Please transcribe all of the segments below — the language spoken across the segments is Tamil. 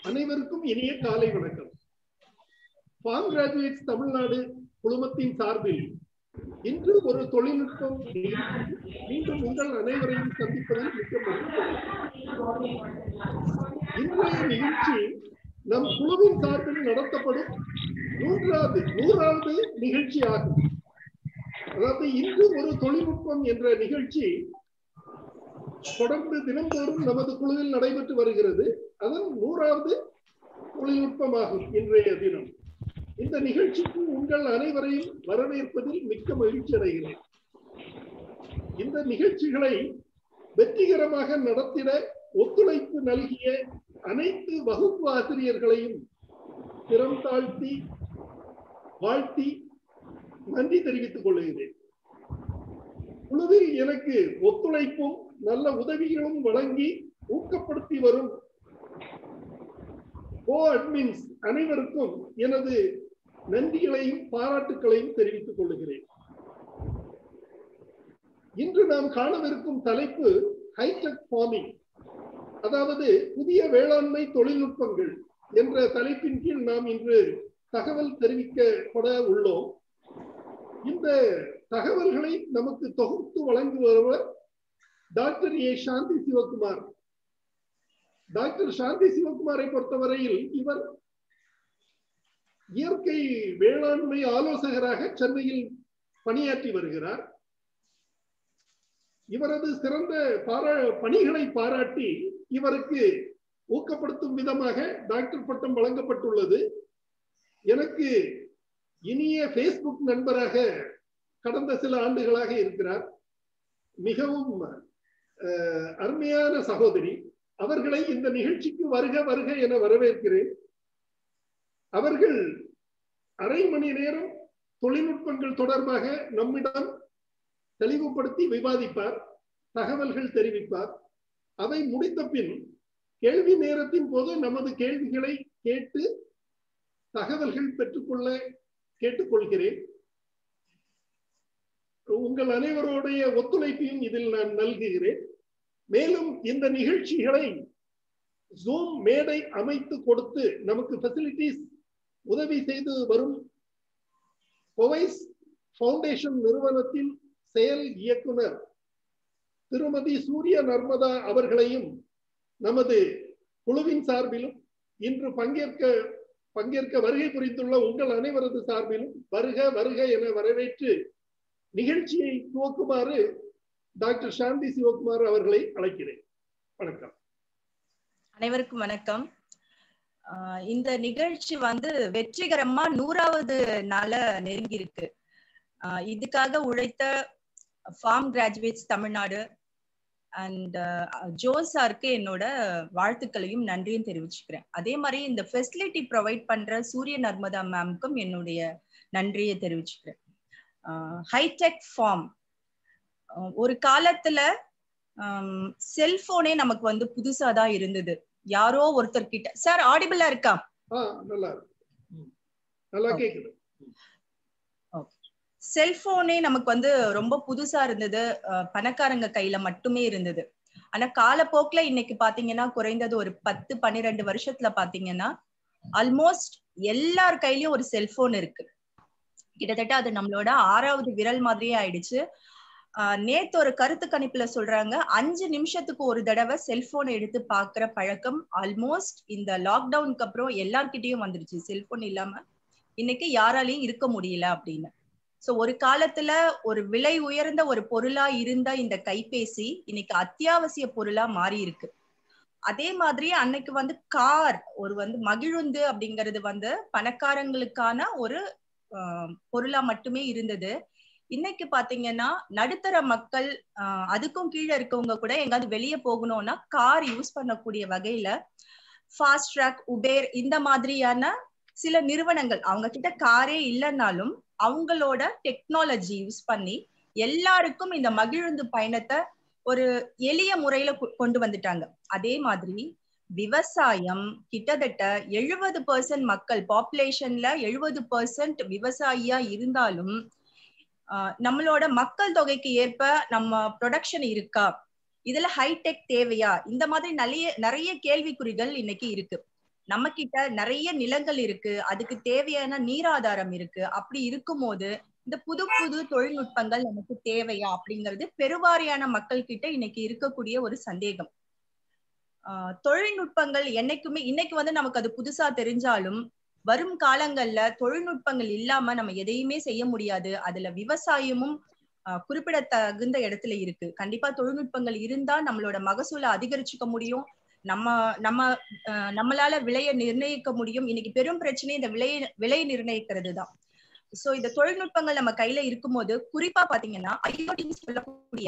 அனைவருக்கும் இனிய காலை வணக்கம் ஃபார்ம் கிராஜுவேட்ஸ் தமிழ்நாடு குழுமத்தின் சார்பில் இன்று ஒரு தொழில்நுட்பம் மீண்டும் உங்கள் அனைவரையும் சந்திப்பதில் மிக்க மகிழ்ச்சி இன்றைய நிகழ்ச்சி நம் குழுவின் சார்பில் நடத்தப்படும் மூன்றாவது நூறாவது நிகழ்ச்சி ஆகும் அதாவது இன்று ஒரு தொழில்நுட்பம் என்ற நிகழ்ச்சி தொடர்ந்து தினந்தோறும் நமது குழுவில் நடைபெற்று வருகிறது அதன் நூறாவது தொழில்நுட்பமாகும் இன்றைய தினம் இந்த நிகழ்ச்சிக்கு உங்கள் அனைவரையும் வரவேற்பதில் மிக்க மகிழ்ச்சி அடைகிறேன் இந்த நிகழ்ச்சிகளை வெற்றிகரமாக நடத்திட ஒத்துழைப்பு நல்கிய அனைத்து வகுப்பு ஆசிரியர்களையும் திறம் தாழ்த்தி வாழ்த்தி நன்றி தெரிவித்துக் கொள்கிறேன் குழுவில் எனக்கு ஒத்துழைப்பும் நல்ல உதவிகளும் வழங்கி ஊக்கப்படுத்தி வரும் கோ அட்மின்ஸ் அனைவருக்கும் எனது நன்றிகளையும் பாராட்டுக்களையும் தெரிவித்துக் கொள்கிறேன் இன்று நாம் காணவிருக்கும் தலைப்பு ஹைடெக் ஃபார்மிங் அதாவது புதிய வேளாண்மை தொழில்நுட்பங்கள் என்ற தலைப்பின் கீழ் நாம் இன்று தகவல் தெரிவிக்கப்பட உள்ளோம் இந்த தகவல்களை நமக்கு தொகுத்து வழங்குபவர் doctor A Shanthi Sivakumar doctor Shanthi சிவகுமாரை பொறுத்தவரையில் இவர் இயற்கை வேளாண்மை ஆலோசகராக சென்னையில் பணியாற்றி வருகிறார் இவரது சிறந்த பாரா பணிகளை பாராட்டி இவருக்கு ஊக்கப்படுத்தும் விதமாக டாக்டர் பட்டம் வழங்கப்பட்டுள்ளது எனக்கு இனிய பேஸ்புக் நண்பராக கடந்த சில ஆண்டுகளாக இருக்கிறார் மிகவும் அருமையான சகோதரி அவர்களை இந்த நிகழ்ச்சிக்கு வருக வருக என வரவேற்கிறேன் அவர்கள் அரை மணி நேரம் தொழில்நுட்பங்கள் தொடர்பாக நம்மிடம் தெளிவுபடுத்தி விவாதிப்பார் தகவல்கள் தெரிவிப்பார் அவை முடித்த பின் கேள்வி நேரத்தின் போது நமது கேள்விகளை கேட்டு தகவல்கள் பெற்றுக்கொள்ள கேட்டுக்கொள்கிறேன் உங்கள் அனைவருடைய ஒத்துழைப்பையும் இதில் நான் நல்குகிறேன் மேலும் இந்த நிகழ்ச்சிகளை ஜூம் மேடை அமைத்து கொடுத்து நமக்கு ஃபெசிலிட்டிஸ் உதவி செய்து வரும் கொவைஸ் ஃபவுண்டேஷன் நிறுவனத்தின் செயல் இயக்குனர் திருமதி சூரிய நர்மதா அவர்களையும் நமது குழுவின் சார்பிலும் இன்று பங்கேற்க பங்கேற்க வருகை புரிந்துள்ள உங்கள் அனைவரது சார்பிலும் வருக வருக என வரவேற்று நிகழ்ச்சியை துவக்குமாறு டாக்டர் சாந்தி சிவகுமார் அவர்களை அழைக்கிறேன் வணக்கம் அனைவருக்கும் வணக்கம் இந்த நிகழ்ச்சி வந்து வெற்றிகரமா நூறாவது நாள நெருங்கி இருக்கு இதுக்காக உழைத்த farm graduates Tamil Nadu and Jose சாருக்கு என்னோட வாழ்த்துக்களையும் நன்றியும் தெரிவிச்சுக்கிறேன் அதே மாதிரி இந்த ஃபெசிலிட்டி ப்ரொவைட் பண்ற சூரிய நர்மதா மேம்க்கும் என்னுடைய நன்றியை தெரிவிச்சுக்கிறேன் ஹைடெக் ஃபார்ம் ஒரு காலத்துல செல்போனே நமக்கு வந்து புதுசா தான் இருந்தது யாரோ ஒருத்தர் கிட்ட சார் ஆடிபிளா இருக்கா நல்லா நல்லா கேக்குது செல்போனே நமக்கு வந்து ரொம்ப புதுசா இருந்தது பணக்காரங்க கையில மட்டுமே இருந்தது ஆனா காலப்போக்குல இன்னைக்கு பாத்தீங்கன்னா குறைந்தது ஒரு பத்து பன்னிரெண்டு வருஷத்துல பாத்தீங்கன்னா ஆல்மோஸ்ட் எல்லார் கையிலயும் ஒரு செல்போன் இருக்கு கிட்டத்தட்ட அது நம்மளோட ஆறாவது விரல் மாதிரியே ஆயிடுச்சு நேத்து ஒரு கருத்து கணிப்புல சொல்றாங்க அஞ்சு நிமிஷத்துக்கு ஒரு தடவை செல்போனை எடுத்து பாக்குற பழக்கம் ஆல்மோஸ்ட் இந்த லாக்டவுனுக்கு அப்புறம் எல்லார்கிட்டயும் வந்துருச்சு செல்போன் இல்லாம இன்னைக்கு யாராலையும் இருக்க முடியல அப்படின்னு சோ ஒரு காலத்துல ஒரு விலை உயர்ந்த ஒரு பொருளா இருந்த இந்த கைபேசி இன்னைக்கு அத்தியாவசிய பொருளா மாறி இருக்கு அதே மாதிரி அன்னைக்கு வந்து கார் ஒரு வந்து மகிழுந்து அப்படிங்கிறது வந்து பணக்காரங்களுக்கான ஒரு பொருளா மட்டுமே இருந்தது இன்னைக்கு பாத்தீங்கன்னா நடுத்தர மக்கள் அதுக்கும் கீழே இருக்கவங்க கூட எங்காவது வெளியே போகணும்னா கார் யூஸ் பண்ணக்கூடிய வகையில ஃபாஸ்ட் ட்ராக் உபேர் இந்த மாதிரியான சில நிறுவனங்கள் அவங்க கிட்ட காரே இல்லைன்னாலும் அவங்களோட டெக்னாலஜி யூஸ் பண்ணி எல்லாருக்கும் இந்த மகிழுந்து பயணத்தை ஒரு எளிய முறையில கொண்டு வந்துட்டாங்க அதே மாதிரி விவசாயம் கிட்டத்தட்ட எழுபது பர்சன்ட் மக்கள் பாப்புலேஷன்ல எழுபது பர்சன்ட் விவசாயியா இருந்தாலும் நம்மளோட மக்கள் தொகைக்கு ஏற்ப நம்ம ப்ரொடக்ஷன் இருக்கா இதுல ஹைடெக் தேவையா இந்த மாதிரி நிறைய நிறைய கேள்விக்குறிகள் இன்னைக்கு இருக்கு நம்ம கிட்ட நிறைய நிலங்கள் இருக்கு அதுக்கு தேவையான நீராதாரம் இருக்கு அப்படி இருக்கும்போது இந்த புது புது தொழில்நுட்பங்கள் நமக்கு தேவையா அப்படிங்கிறது பெருவாரியான மக்கள் கிட்ட இன்னைக்கு இருக்கக்கூடிய ஒரு சந்தேகம் ஆஹ் தொழில்நுட்பங்கள் என்னைக்குமே இன்னைக்கு வந்து நமக்கு அது புதுசா தெரிஞ்சாலும் வரும் காலங்கள்ல தொழில்நுட்பங்கள் இல்லாம நம்ம எதையுமே செய்ய முடியாது அதுல விவசாயமும் குறிப்பிடத்தகுந்த இடத்துல இருக்கு கண்டிப்பா தொழில்நுட்பங்கள் இருந்தா நம்மளோட மகசூலை அதிகரிச்சுக்க முடியும் நம்ம நம்ம நம்மளால விலையை நிர்ணயிக்க முடியும் இன்னைக்கு பெரும் பிரச்சனை இந்த விலையை விலை நிர்ணயிக்கிறது தான் சோ இந்த தொழில்நுட்பங்கள் நம்ம கையில இருக்கும்போது குறிப்பா பாத்தீங்கன்னா ஐஓடின்னு சொல்லக்கூடிய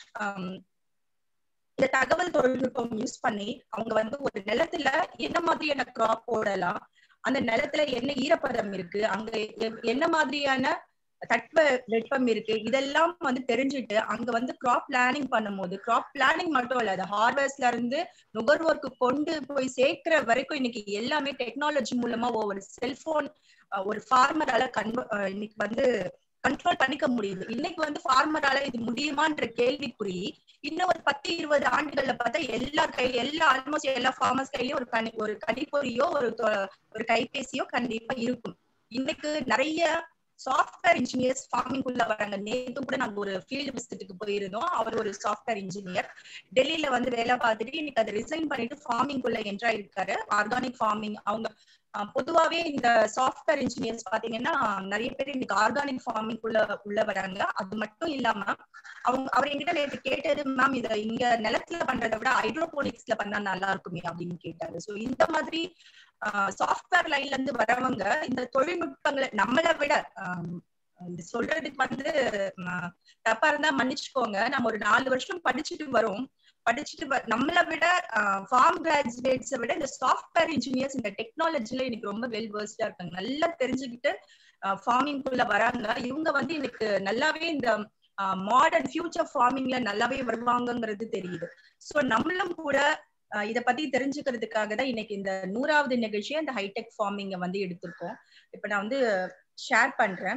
இந்த தகவல் தொழில்நுட்பம் யூஸ் பண்ணி அவங்க வந்து ஒரு நிலத்துல என்ன மாதிரியான கிராப் போடலாம் அந்த நிலத்துல என்ன ஈரப்பதம் இருக்கு அங்க என்ன மாதிரியான தட்ப வெப்பம் இருக்கு இதெல்லாம் வந்து தெரிஞ்சுட்டு அங்க வந்து கிராப் பிளானிங் பண்ணும்போது கிராப் பிளானிங் மட்டும் இல்ல அது ஹார்வெஸ்ட்ல இருந்து நுகர்வோருக்கு கொண்டு போய் சேர்க்கிற வரைக்கும் இன்னைக்கு எல்லாமே டெக்னாலஜி மூலமா ஒரு செல்போன் ஒரு ஃபார்மரால கன்வ இன்னைக்கு வந்து கண்ட்ரோல் பண்ணிக்க முடியுது இன்னைக்கு வந்து ஃபார்மரால இது முடியுமான்ற கேள்விக்குறி இன்னும் ஒரு பத்து இருபது ஆண்டுகள்ல பார்த்தா எல்லா கை எல்லா ஆல்மோஸ்ட் எல்லா ஃபார்மர்ஸ் கையிலயும் ஒரு கனி ஒரு கணிப்பொறியோ ஒரு ஒரு கைபேசியோ கண்டிப்பா இருக்கும் இன்னைக்கு நிறைய சாஃப்ட்வேர் இன்ஜினியர்ஸ் ஃபார்மிங் குள்ள வராங்க நேற்று கூட நாங்க ஒரு ஃபீல்டு விசிட்டுக்கு போயிருந்தோம் அவர் ஒரு சாஃப்ட்வேர் இன்ஜினியர் டெல்லியில வந்து வேலை பார்த்துட்டு இன்னைக்கு அதை ரிசைன் பண்ணிட்டு ஃபார்மிங் குள்ள என்ட்ரா இருக்காரு ஆர்கானிக் ஃபார்மிங் அவங்க பொதுவாவே இந்த சாஃப்ட்வேர் இன்ஜினியர்ஸ் பாத்தீங்கன்னா நிறைய பேர் இன்னைக்கு ஆர்கானிக் ஃபார்மிங் குள்ள உள்ள வராங்க அது மட்டும் இல்லாம அவங்க அவர் என்கிட்ட நேற்று கேட்டது மேம் இத இங்க நிலத்துல பண்றதை விட ஹைட்ரோபோனிக்ஸ்ல பண்ணா நல்லா இருக்குமே அப்படின்னு கேட்டாரு சோ இந்த மாதிரி சாஃப்ட்வேர் லைன்ல இருந்து வரவங்க இந்த தொழில்நுட்பங்களை நம்மளை விட இது சொல்றதுக்கு வந்து தப்பா இருந்தா மன்னிச்சுக்கோங்க நம்ம ஒரு நாலு வருஷம் படிச்சுட்டு வரோம் படிச்சுட்டு நம்மளை விட ஃபார்ம் கிராஜுவேட்ஸை விட இந்த சாஃப்ட்வேர் இன்ஜினியர்ஸ் இந்த டெக்னாலஜில இன்னைக்கு ரொம்ப வெல் வேர்ஸ்டா இருக்காங்க நல்லா தெரிஞ்சுக்கிட்டு ஃபார்மிங் குள்ள வராங்க இவங்க வந்து இன்னைக்கு நல்லாவே இந்த மாடர்ன் ஃபியூச்சர் ஃபார்மிங்ல நல்லாவே வருவாங்கங்கிறது தெரியுது சோ நம்மளும் கூட இத பத்தி தெரிஞ்சுக்கிறதுக்காக தான் இன்னைக்கு இந்த நூறாவது நிகழ்ச்சியை இந்த ஹைடெக் ஃபார்மிங்க வந்து எடுத்திருக்கோம் இப்ப நான் வந்து ஷேர் பண்றேன்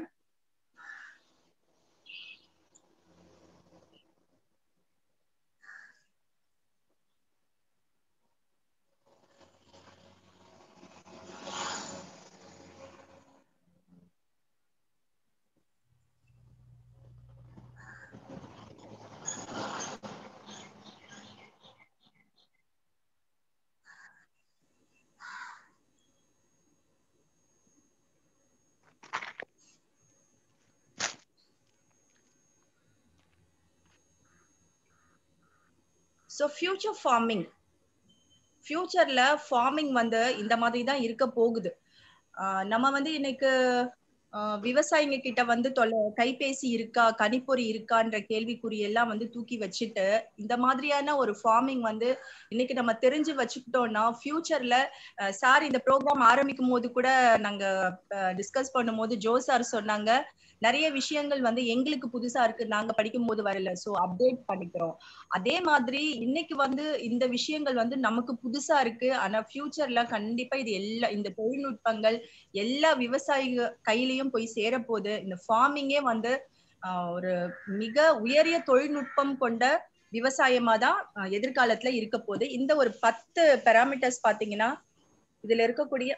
ஸோ ஃபியூச்சர் ஃபார்மிங் ஃபியூச்சர்ல ஃபார்மிங் வந்து இந்த மாதிரி தான் இருக்க போகுது நம்ம வந்து இன்னைக்கு விவசாயிங்க கிட்ட வந்து தொலை கைபேசி இருக்கா கணிப்பொறி இருக்கான்ற கேள்விக்குறி எல்லாம் வந்து தூக்கி வச்சுட்டு இந்த மாதிரியான ஒரு ஃபார்மிங் வந்து இன்னைக்கு நம்ம தெரிஞ்சு வச்சுக்கிட்டோம்னா ஃபியூச்சர்ல சார் இந்த ப்ரோக்ராம் ஆரம்பிக்கும் போது கூட நாங்க டிஸ்கஸ் பண்ணும்போது ஜோ சார் சொன்னாங்க நிறைய விஷயங்கள் வந்து எங்களுக்கு புதுசா இருக்கு நாங்க படிக்கும் போது வரல சோ அப்டேட் பண்ணிக்கிறோம் அதே மாதிரி இன்னைக்கு வந்து இந்த விஷயங்கள் வந்து நமக்கு புதுசா இருக்கு ஆனா ஃபியூச்சர்ல கண்டிப்பா இது எல்லா இந்த தொழில்நுட்பங்கள் எல்லா விவசாயிக கையிலயும் போய் சேரப்போகுது இந்த ஃபார்மிங்கே வந்து ஒரு மிக உயரிய தொழில்நுட்பம் கொண்ட விவசாயமா தான் எதிர்காலத்துல இருக்க போகுது இந்த ஒரு பத்து பெராமீட்டர்ஸ் பாத்தீங்கன்னா இதுல இருக்கக்கூடிய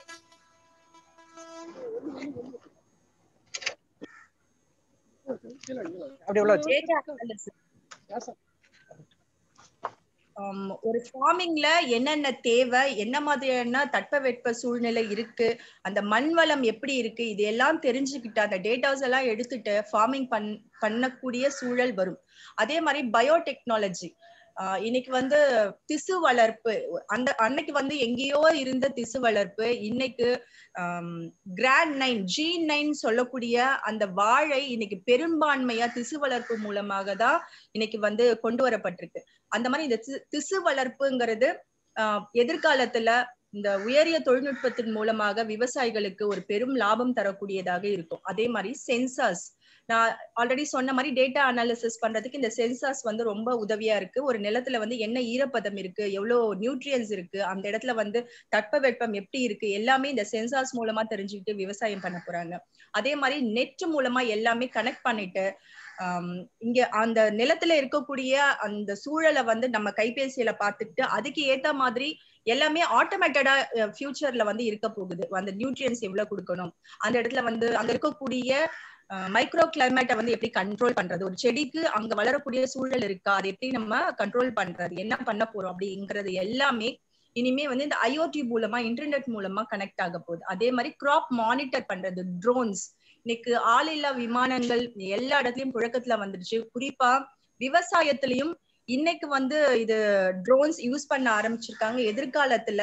ஒரு ஃபார்மிங்ல என்னென்ன தேவை என்ன மாதிரியான தட்பவெட்ப சூழ்நிலை இருக்கு அந்த மண் வளம் எப்படி இருக்கு இது எல்லாம் தெரிஞ்சுக்கிட்டு அந்த டேட்டாஸ் எல்லாம் எடுத்துட்டு ஃபார்மிங் பண் பண்ணக்கூடிய சூழல் வரும் அதே மாதிரி பயோடெக்னாலஜி இன்னைக்கு வந்து திசு வளர்ப்பு அந்த அன்னைக்கு வந்து எங்கேயோ இருந்த திசு வளர்ப்பு இன்னைக்கு கிராண்ட் நைன் ஜி நைன் சொல்லக்கூடிய அந்த வாழை இன்னைக்கு பெரும்பான்மையா திசு வளர்ப்பு மூலமாக தான் இன்னைக்கு வந்து கொண்டு வரப்பட்டிருக்கு அந்த மாதிரி இந்த திசு வளர்ப்புங்கிறது எதிர்காலத்துல இந்த உயரிய தொழில்நுட்பத்தின் மூலமாக விவசாயிகளுக்கு ஒரு பெரும் லாபம் தரக்கூடியதாக இருக்கும் அதே மாதிரி சென்சார்ஸ் நான் ஆல்ரெடி சொன்ன மாதிரி டேட்டா அனாலிசிஸ் பண்றதுக்கு இந்த சென்சார்ஸ் வந்து ரொம்ப உதவியா இருக்கு ஒரு நிலத்துல வந்து என்ன ஈரப்பதம் இருக்கு எவ்வளவு நியூட்ரியன்ஸ் இருக்கு அந்த இடத்துல வந்து தட்பவெப்பம் எப்படி இருக்கு எல்லாமே இந்த சென்சார்ஸ் மூலமா தெரிஞ்சுக்கிட்டு விவசாயம் பண்ண போறாங்க அதே மாதிரி நெட் மூலமா எல்லாமே கனெக்ட் பண்ணிட்டு ஆம், இங்க அந்த நிலத்துல இருக்கக்கூடிய அந்த சூழலை வந்து நம்ம கைபேசியில பார்த்துட்டு அதுக்கு ஏத்த மாதிரி எல்லாமே ஆட்டோமேட்டடா ஃபியூச்சர்ல வந்து இருக்க போகுது அந்த நியூட்ரியன்ஸ் எவ்வளவு கொடுக்கணும் அந்த இடத்துல வந்து அங்க இருக்கக்கூடிய மைக்ரோ கிளைமேட்டை வந்து எப்படி கண்ட்ரோல் பண்றது ஒரு செடிக்கு அங்க வளரக்கூடிய சூழல் இருக்கா அதை எப்படி நம்ம கண்ட்ரோல் பண்றது என்ன பண்ண போறோம் அப்படிங்கிறது எல்லாமே இனிமே வந்து இந்த ஐஓடி மூலமா இன்டர்நெட் மூலமா கனெக்ட் ஆக போகுது அதே மாதிரி கிராப் மானிட்டர் பண்றது ட்ரோன்ஸ் இன்னைக்கு ஆளில்லா விமானங்கள் எல்லா இடத்துலயும் புழக்கத்துல வந்துடுச்சு குறிப்பா விவசாயத்திலையும் இன்னைக்கு வந்து இது ட்ரோன்ஸ் யூஸ் பண்ண ஆரம்பிச்சிருக்காங்க எதிர்காலத்துல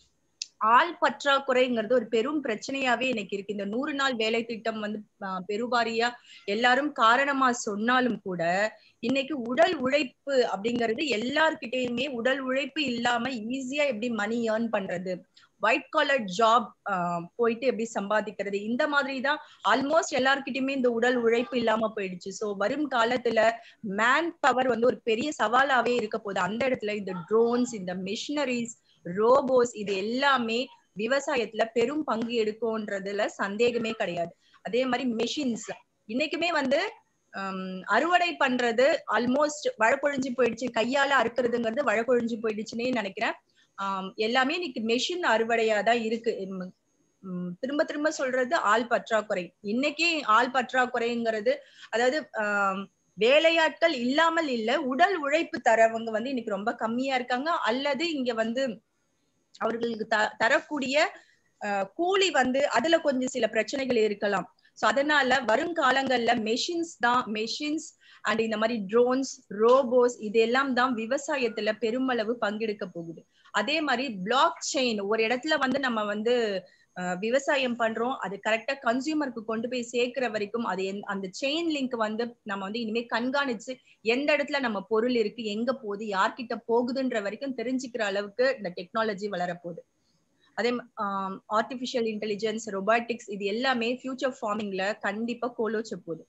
ஆள் பற்றாக்குறைங்கிறது ஒரு பெரும் பிரச்சனையாவே இன்னைக்கு இருக்கு இந்த நூறு நாள் வேலை திட்டம் வந்து ஆஹ், பெருவாரியா எல்லாரும் காரணமா சொன்னாலும் கூட இன்னைக்கு உடல் உழைப்பு அப்படிங்கிறது எல்லார்கிட்டயுமே உடல் உழைப்பு இல்லாம ஈஸியா எப்படி மணி ஏர்ன் பண்றது ஒயிட் காலர் ஜாப் போயிட்டு எப்படி சம்பாதிக்கிறது இந்த மாதிரி தான் ஆல்மோஸ்ட் எல்லார்கிட்டயுமே இந்த உடல் உழைப்பு இல்லாம போயிடுச்சு சோ வரும் காலத்துல மேன் பவர் வந்து ஒரு பெரிய சவாலாவே இருக்க போகுது அந்த இடத்துல இந்த ட்ரோன்ஸ் இந்த மிஷினரிஸ் ரோபோஸ் இது எல்லாமே விவசாயத்துல பெரும் பங்கு எடுக்கும்ன்றதுல சந்தேகமே கிடையாது அதே மாதிரி மெஷின்ஸ் இன்னைக்குமே வந்து ஹம், அறுவடை பண்றது ஆல்மோஸ்ட் வழக்கொழிஞ்சு போயிடுச்சு கையால அறுக்கிறதுங்கிறது வழக்கொழிஞ்சு போயிடுச்சுன்னே நினைக்கிறேன் ஆம், எல்லாமே இன்னைக்கு மெஷின் அறுவடையா தான் இருக்கு உம், உம், திரும்ப திரும்ப சொல்றது ஆள் பற்றாக்குறை இன்னைக்கு ஆள் பற்றாக்குறைங்கிறது அதாவது ஆம், வேலையாட்கள் இல்லாமல் இல்ல உடல் உழைப்பு தரவங்க வந்து இன்னைக்கு ரொம்ப கம்மியா இருக்காங்க அல்லது இங்க வந்து அவர்களுக்கு த தரக்கூடிய அஹ், கூலி வந்து அதுல கொஞ்சம் சில பிரச்சனைகள் இருக்கலாம் சோ அதனால வருங்காலங்கள்ல மெஷின்ஸ் தான் மெஷின்ஸ் அண்ட் இந்த மாதிரி ட்ரோன்ஸ் ரோபோஸ் இதெல்லாம் தான் விவசாயத்துல பெருமளவு பங்கெடுக்க போகுது அதே மாதிரி பிளாக் செயின் ஒரு இடத்துல வந்து நம்ம வந்து அஹ், விவசாயம் பண்றோம் அது கரெக்டா கன்சியூமருக்கு கொண்டு போய் சேர்க்கிற வரைக்கும் அது எந்த- அந்த செயின் லிங்க் வந்து நம்ம வந்து இனிமே கண்காணிச்சு எந்த இடத்துல நம்ம பொருள் இருக்கு எங்க போகுது யார்கிட்ட போகுதுன்ற வரைக்கும் தெரிஞ்சுக்கிற அளவுக்கு இந்த டெக்னாலஜி வளரப்போகுது அதே ஆர்டிபிஷியல் இன்டெலிஜென்ஸ் ரொபாட்டிக்ஸ் இது எல்லாமே ஃபியூச்சர் ஃபார்மிங்ல கண்டிப்பா கோலோச்ச போகுது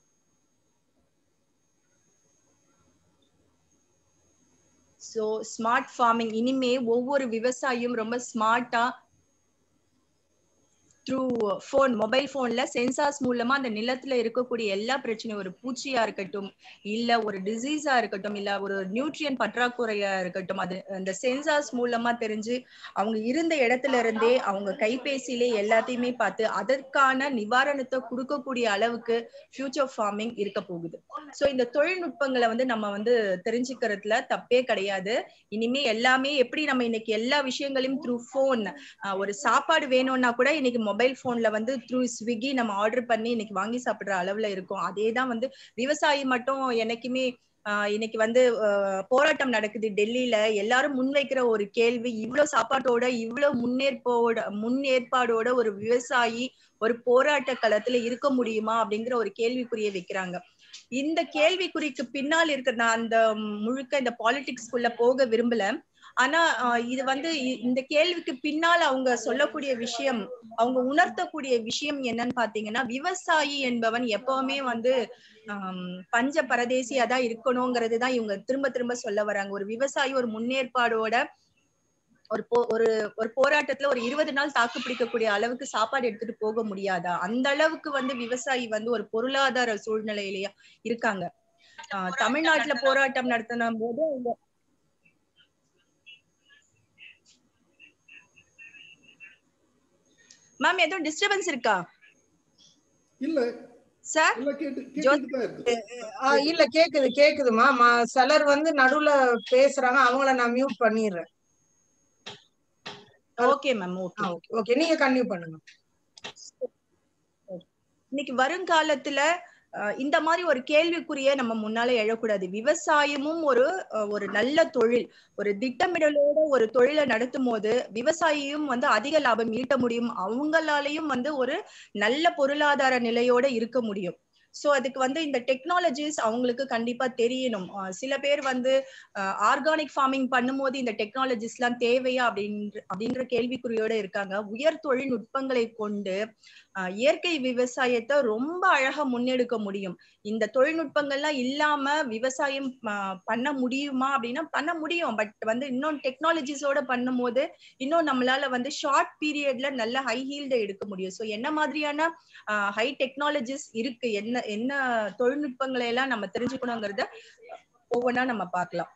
சோ ஸ்மார்ட் ஃபார்மிங் இனிமே ஒவ்வொரு விவசாயியும் ரொம்ப ஸ்மார்ட்டா த்ரூ ஃபோன் மொபைல் போன்ல சென்சார்ஸ் மூலமா அந்த நிலத்துல இருக்கக்கூடிய எல்லா பிரச்சனையும் ஒரு பூச்சியா இருக்கட்டும் இல்ல ஒரு டிசீஸா இருக்கட்டும் இல்ல ஒரு நியூட்ரியன் பற்றாக்குறையா இருக்கட்டும் அது அந்த சென்சார்ஸ் மூலமா தெரிஞ்சு அவங்க இருந்த இடத்துல இருந்தே அவங்க கைபேசியிலே எல்லாத்தையுமே பார்த்து அதற்கான நிவாரணத்தை கொடுக்கக்கூடிய அளவுக்கு ஃபியூச்சர் ஃபார்மிங் இருக்க போகுது சோ இந்த தொழில்நுட்பங்களை வந்து நம்ம வந்து தெரிஞ்சுக்கிறதுல தப்பே கிடையாது இனிமே எல்லாமே எப்படி நம்ம இன்னைக்கு எல்லா விஷயங்களையும் த்ரூ ஃபோன் ஒரு சாப்பாடு வேணும்னா கூட இன்னைக்கு மொபைல் போன்ல வந்து த்ரூ ஸ்விக்கி நம்ம ஆர்டர் பண்ணி இன்னைக்கு வாங்கி சாப்பிடுற அளவுல இருக்கும் அதே தான் வந்து விவசாயி மட்டும் என்னைக்குமே ஆஹ் இன்னைக்கு வந்து ஆஹ் போராட்டம் நடக்குது டெல்லியில எல்லாரும் முன்வைக்கிற ஒரு கேள்வி இவ்வளவு சாப்பாட்டோட இவ்வளவு முன்னேற்போட முன்னேற்பாடோட ஒரு விவசாயி ஒரு போராட்ட களத்துல இருக்க முடியுமா அப்படிங்கிற ஒரு கேள்விக்குறிய வைக்கிறாங்க இந்த கேள்விக்குறிக்கு பின்னால் இருக்கிற நான் அந்த முழுக்க இந்த பாலிடிக்ஸ்குள்ள போக விரும்பல ஆனா ஆஹ் இது வந்து இ- இந்த கேள்விக்கு பின்னால் அவங்க சொல்லக்கூடிய விஷயம் அவங்க உணர்த்தக்கூடிய விஷயம் என்னன்னு பாத்தீங்கன்னா விவசாயி என்பவன் எப்பவுமே வந்து ஆம், பஞ்ச பரதேசியா தான் இருக்கணுங்கிறது தான் இவங்க திரும்ப திரும்ப சொல்ல வராங்க ஒரு விவசாயி ஒரு முன்னேற்பாடோட ஒரு போ ஒரு ஒரு போராட்டத்துல ஒரு இருபது நாள் தாக்கு பிடிக்கக்கூடிய அளவுக்கு சாப்பாடு எடுத்துட்டு போக முடியாதா அந்த அளவுக்கு வந்து விவசாயி வந்து ஒரு பொருளாதார சூழ்நிலையிலயா இருக்காங்க ஆஹ் தமிழ்நாட்டுல போராட்டம் நடத்தின போது அவங்க மேம் எதுவும் டிஸ்டர்பன்ஸ் இருக்கா இல்ல சார் இல்ல கேட்டு கேட்டுட்டு தான் இருக்கு ஆ, இல்ல கேக்குது கேக்குதுமா ம- சிலர் வந்து நடுவுல பேசுறாங்க அவங்கள நான் மியூட் பண்ணிடுறேன் okay ma'am okay okay okay நீங்க கன்டினியூ பண்ணுங்க இன்னைக்கு வருங்காலத்துல அஹ், இந்த மாதிரி ஒரு கேள்விக்குறிய நம்ம முன்னால எழக்கூடாது விவசாயமும் ஒரு அஹ், ஒரு நல்ல தொழில் ஒரு திட்டமிடலோட ஒரு தொழிலை நடத்தும் போது விவசாயியும் வந்து அதிக லாபம் ஈட்ட முடியும் அவங்களாலையும் வந்து ஒரு நல்ல பொருளாதார நிலையோட இருக்க முடியும் சோ அதுக்கு வந்து இந்த டெக்னாலஜிஸ் அவங்களுக்கு கண்டிப்பா தெரியணும் அஹ், சில பேர் வந்து ஆர்கானிக் ஃபார்மிங் பண்ணும்போது இந்த டெக்னாலஜிஸ் எல்லாம் தேவையா அப்படின்ற அப்படின்ற கேள்விக்குறியோட இருக்காங்க உயர் தொழில்நுட்பங்களை கொண்டு அஹ் இயற்கை விவசாயத்தை ரொம்ப அழகா முன்னெடுக்க முடியும் இந்த தொழில்நுட்பங்கள்லாம் இல்லாம விவசாயம் அஹ், பண்ண முடியுமா அப்படின்னா பண்ண முடியும் பட் வந்து இன்னும் டெக்னாலஜிஸோட பண்ணும்போது இன்னும் நம்மளால வந்து ஷார்ட் பீரியட்ல நல்ல ஹை ஹீல்ட எடுக்க முடியும் ஸோ என்ன மாதிரியான ஹை டெக்னாலஜிஸ் இருக்கு என்ன என்ன என்ன தொழில்நுட்பங்களை எல்லாம் நம்ம தெரிஞ்சுக்கணுங்கிறத ஒவ்வொன்றா நம்ம பார்க்கலாம்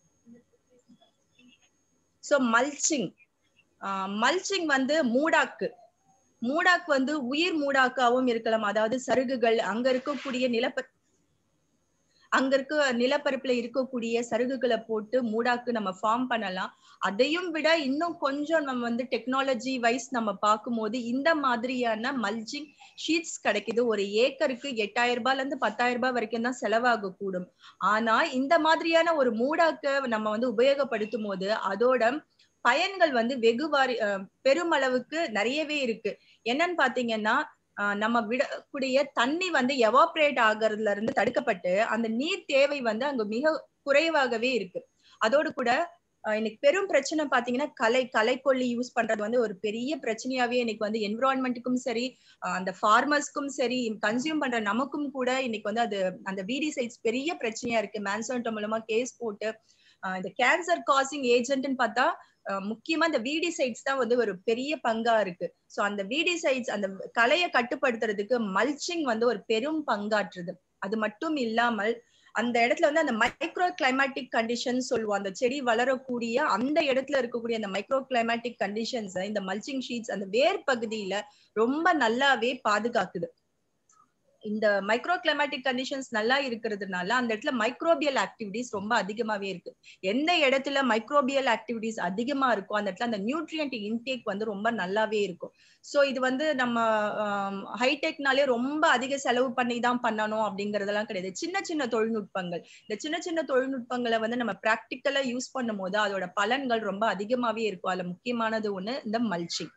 சோ மல்ச்சிங் மல்ச்சிங் வந்து மூடாக்கு மூடாக்கு வந்து உயிர் மூடாக்காவும் இருக்கலாம் அதாவது சருகுகள் அங்க இருக்கக்கூடிய நிலப்ப அங்க இருக்க நிலப்பரப்புல இருக்கக்கூடிய சருகுகளை போட்டு மூடாக்கு நம்ம ஃபார்ம் பண்ணலாம் அதையும் விட இன்னும் கொஞ்சம் நம்ம வந்து டெக்னாலஜி வைஸ் நம்ம பார்க்கும்போது இந்த மாதிரியான மல்ச்சிங் ஷீட்ஸ் கிடைக்குது ஒரு ஏக்கருக்கு எட்டாயிரம் ரூபாய்ல இருந்து பத்தாயிரம் ரூபாய் வரைக்கும் தான் செலவாக கூடும் ஆனா இந்த மாதிரியான ஒரு மூடாக்க நம்ம வந்து உபயோகப்படுத்தும் போது அதோட பயன்கள் வந்து வெகு வாரி பெருமளவுக்கு நிறையவே இருக்கு என்னன்னு பாத்தீங்கன்னா நம்ம விடக்கூடிய தண்ணி வந்து எவாப்ரேட் ஆகுறதுல இருந்து தடுக்கப்பட்டு அந்த நீர் தேவை வந்து அங்க மிக குறைவாகவே இருக்கு அதோடு கூட இன்னைக்கு பெரும் பிரச்சனை பாத்தீங்கன்னா கலை கலைக்கொல்லி யூஸ் பண்றது வந்து ஒரு பெரிய பிரச்சனையாவே இன்னைக்கு வந்து என்விரான்மெண்ட்டுக்கும் சரி அந்த ஃபார்மர்ஸ்க்கும் சரி கன்சியூம் பண்ற நமக்கும் கூட இன்னைக்கு வந்து அது அந்த வீடிசைட்ஸ் பெரிய பிரச்சனையா இருக்கு மேன்சோன்ட்ட மூலமா கேஸ் போட்டு இந்த கேன்சர் காசிங் ஏஜென்ட்னு பார்த்தா முக்கியமா இந்த வீடிசைட்ஸ் தான் வந்து ஒரு பெரிய பங்கா இருக்கு சோ அந்த வீடிசைட்ஸ் அந்த கலையை கட்டுப்படுத்துறதுக்கு மல்ச்சிங் வந்து ஒரு பெரும் பங்காற்றுது அது மட்டும் இல்லாமல் அந்த இடத்துல வந்து அந்த மைக்ரோ கிளைமேட்டிக் கண்டிஷன் சொல்லுவோம் அந்த செடி வளரக்கூடிய அந்த இடத்துல இருக்கக்கூடிய அந்த மைக்ரோ கிளைமேட்டிக் கண்டிஷன்ஸ் இந்த மல்ச்சிங் ஷீட்ஸ் அந்த வேர் பகுதியில ரொம்ப நல்லாவே பாதுகாக்குது இந்த மைக்ரோ கிளைமேட்டிக் கண்டிஷன்ஸ் நல்லா இருக்கிறதுனால அந்த இடத்துல மைக்ரோபியல் ஆக்டிவிட்டிஸ் ரொம்ப அதிகமாவே இருக்கு எந்த இடத்துல மைக்ரோபியல் ஆக்டிவிட்டிஸ் அதிகமா இருக்கோ அந்த இடத்துல அந்த நியூட்ரியன்ட் இன்டேக் வந்து ரொம்ப நல்லாவே இருக்கும் ஸோ இது வந்து நம்ம ஹைடெக்னாலே ரொம்ப அதிக செலவு பண்ணி தான் பண்ணணும் அப்படிங்கறதெல்லாம் கிடையாது சின்ன சின்ன தொழில்நுட்பங்கள் இந்த சின்ன சின்ன தொழில்நுட்பங்களை வந்து நம்ம ப்ராக்டிக்கலா யூஸ் பண்ணும் போது அதோட பலன்கள் ரொம்ப அதிகமாவே இருக்கும் அதுல முக்கியமானது ஒண்ணு இந்த மல்ச்சிங்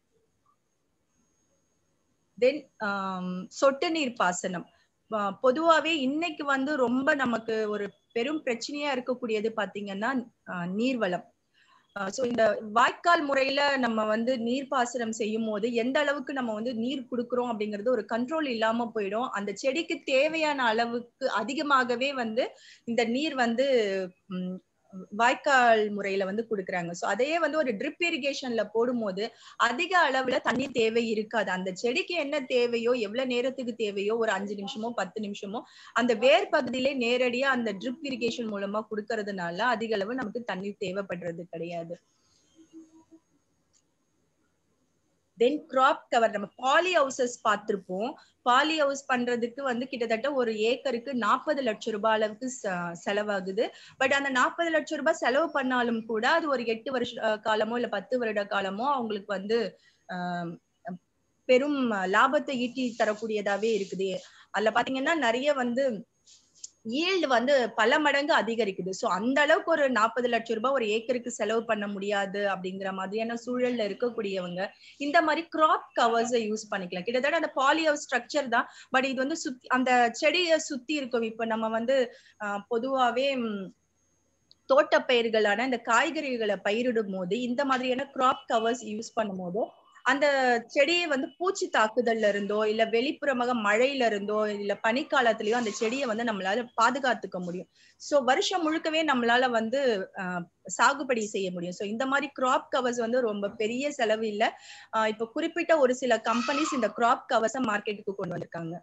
தென் சொட்டு நீர் பாசனம் பொதுவாவே இன்னைக்கு வந்து ரொம்ப நமக்கு ஒரு பெரும் பிரச்சனையா இருக்கக்கூடியது பாத்தீங்கன்னா நீர்வளம் ஸோ இந்த வாய்க்கால் முறையில நம்ம வந்து நீர்ப்பாசனம் செய்யும் போது எந்த அளவுக்கு நம்ம வந்து நீர் கொடுக்குறோம் அப்படிங்கிறது ஒரு கண்ட்ரோல் இல்லாம போயிடும் அந்த செடிக்கு தேவையான அளவுக்கு அதிகமாகவே வந்து இந்த நீர் வந்து வாய்க்கால் முறையில வந்து கொடுக்குறாங்க ஸோ அதையே வந்து ஒரு ட்ரிப் இரிகேஷன்ல போடும்போது அதிக அளவுல தண்ணி தேவை இருக்காது அந்த செடிக்கு என்ன தேவையோ எவ்வளவு நேரத்துக்கு தேவையோ ஒரு அஞ்சு நிமிஷமோ பத்து நிமிஷமோ அந்த வேர் பகுதியிலே நேரடியா அந்த ட்ரிப் இரிகேஷன் மூலமா கொடுக்கறதுனால அதிக அளவு நமக்கு தண்ணி தேவைப்படுறது கிடையாது தென் கிராப் கவர் நம்ம பாலி ஹவுசஸ் பார்த்திருப்போம் பாலி ஹவுஸ் பண்றதுக்கு வந்து கிட்டத்தட்ட ஒரு ஏக்கருக்கு நாற்பது லட்சம் ரூபாய் அளவுக்கு செலவாகுது பட் அந்த நாற்பது லட்சம் ரூபாய் செலவு பண்ணாலும் கூட அது ஒரு எட்டு வருஷ காலமோ இல்ல பத்து வருட காலமோ அவங்களுக்கு வந்து பெரும் லாபத்தை ஈட்டி தரக்கூடியதாவே இருக்குது அதுல பாத்தீங்கன்னா நிறைய வந்து ஈல்டு வந்து பல மடங்கு அதிகரிக்குது சோ அந்த அளவுக்கு ஒரு நாற்பது லட்சம் ரூபாய் ஒரு ஏக்கருக்கு செலவு பண்ண முடியாது அப்படிங்கிற மாதிரியான சூழல்ல இருக்கக்கூடியவங்க இந்த மாதிரி கிராப் கவர்ஸை யூஸ் பண்ணிக்கலாம் கிட்டத்தட்ட அந்த பாலியோ ஸ்ட்ரக்சர் தான் பட் இது வந்து சுத்தி அந்த செடியை சுத்தி இருக்கும் இப்ப நம்ம வந்து பொதுவாவே தோட்டப்பயிர்களான இந்த காய்கறிகளை பயிரிடும் போது இந்த மாதிரியான கிராப் கவர்ஸ் யூஸ் பண்ணும் போது அந்த செடியை வந்து பூச்சி தாக்குதல்ல இருந்தோ இல்ல வெளிப்புறமாக மழையில இருந்தோ இல்ல பனிக்காலத்திலயோ அந்த செடியை வந்து நம்மளால பாதுகாத்துக்க முடியும் சோ வருஷம் முழுக்கவே நம்மளால வந்து சாகுபடி செய்ய முடியும் சோ இந்த மாதிரி கிராப் கவர்ஸ் வந்து ரொம்ப பெரிய செலவு இல்ல இப்ப குறிப்பிட்ட ஒரு சில கம்பெனிஸ் இந்த கிராப் கவர்ஸ மார்க்கெட்டுக்கு கொண்டு வந்திருக்காங்க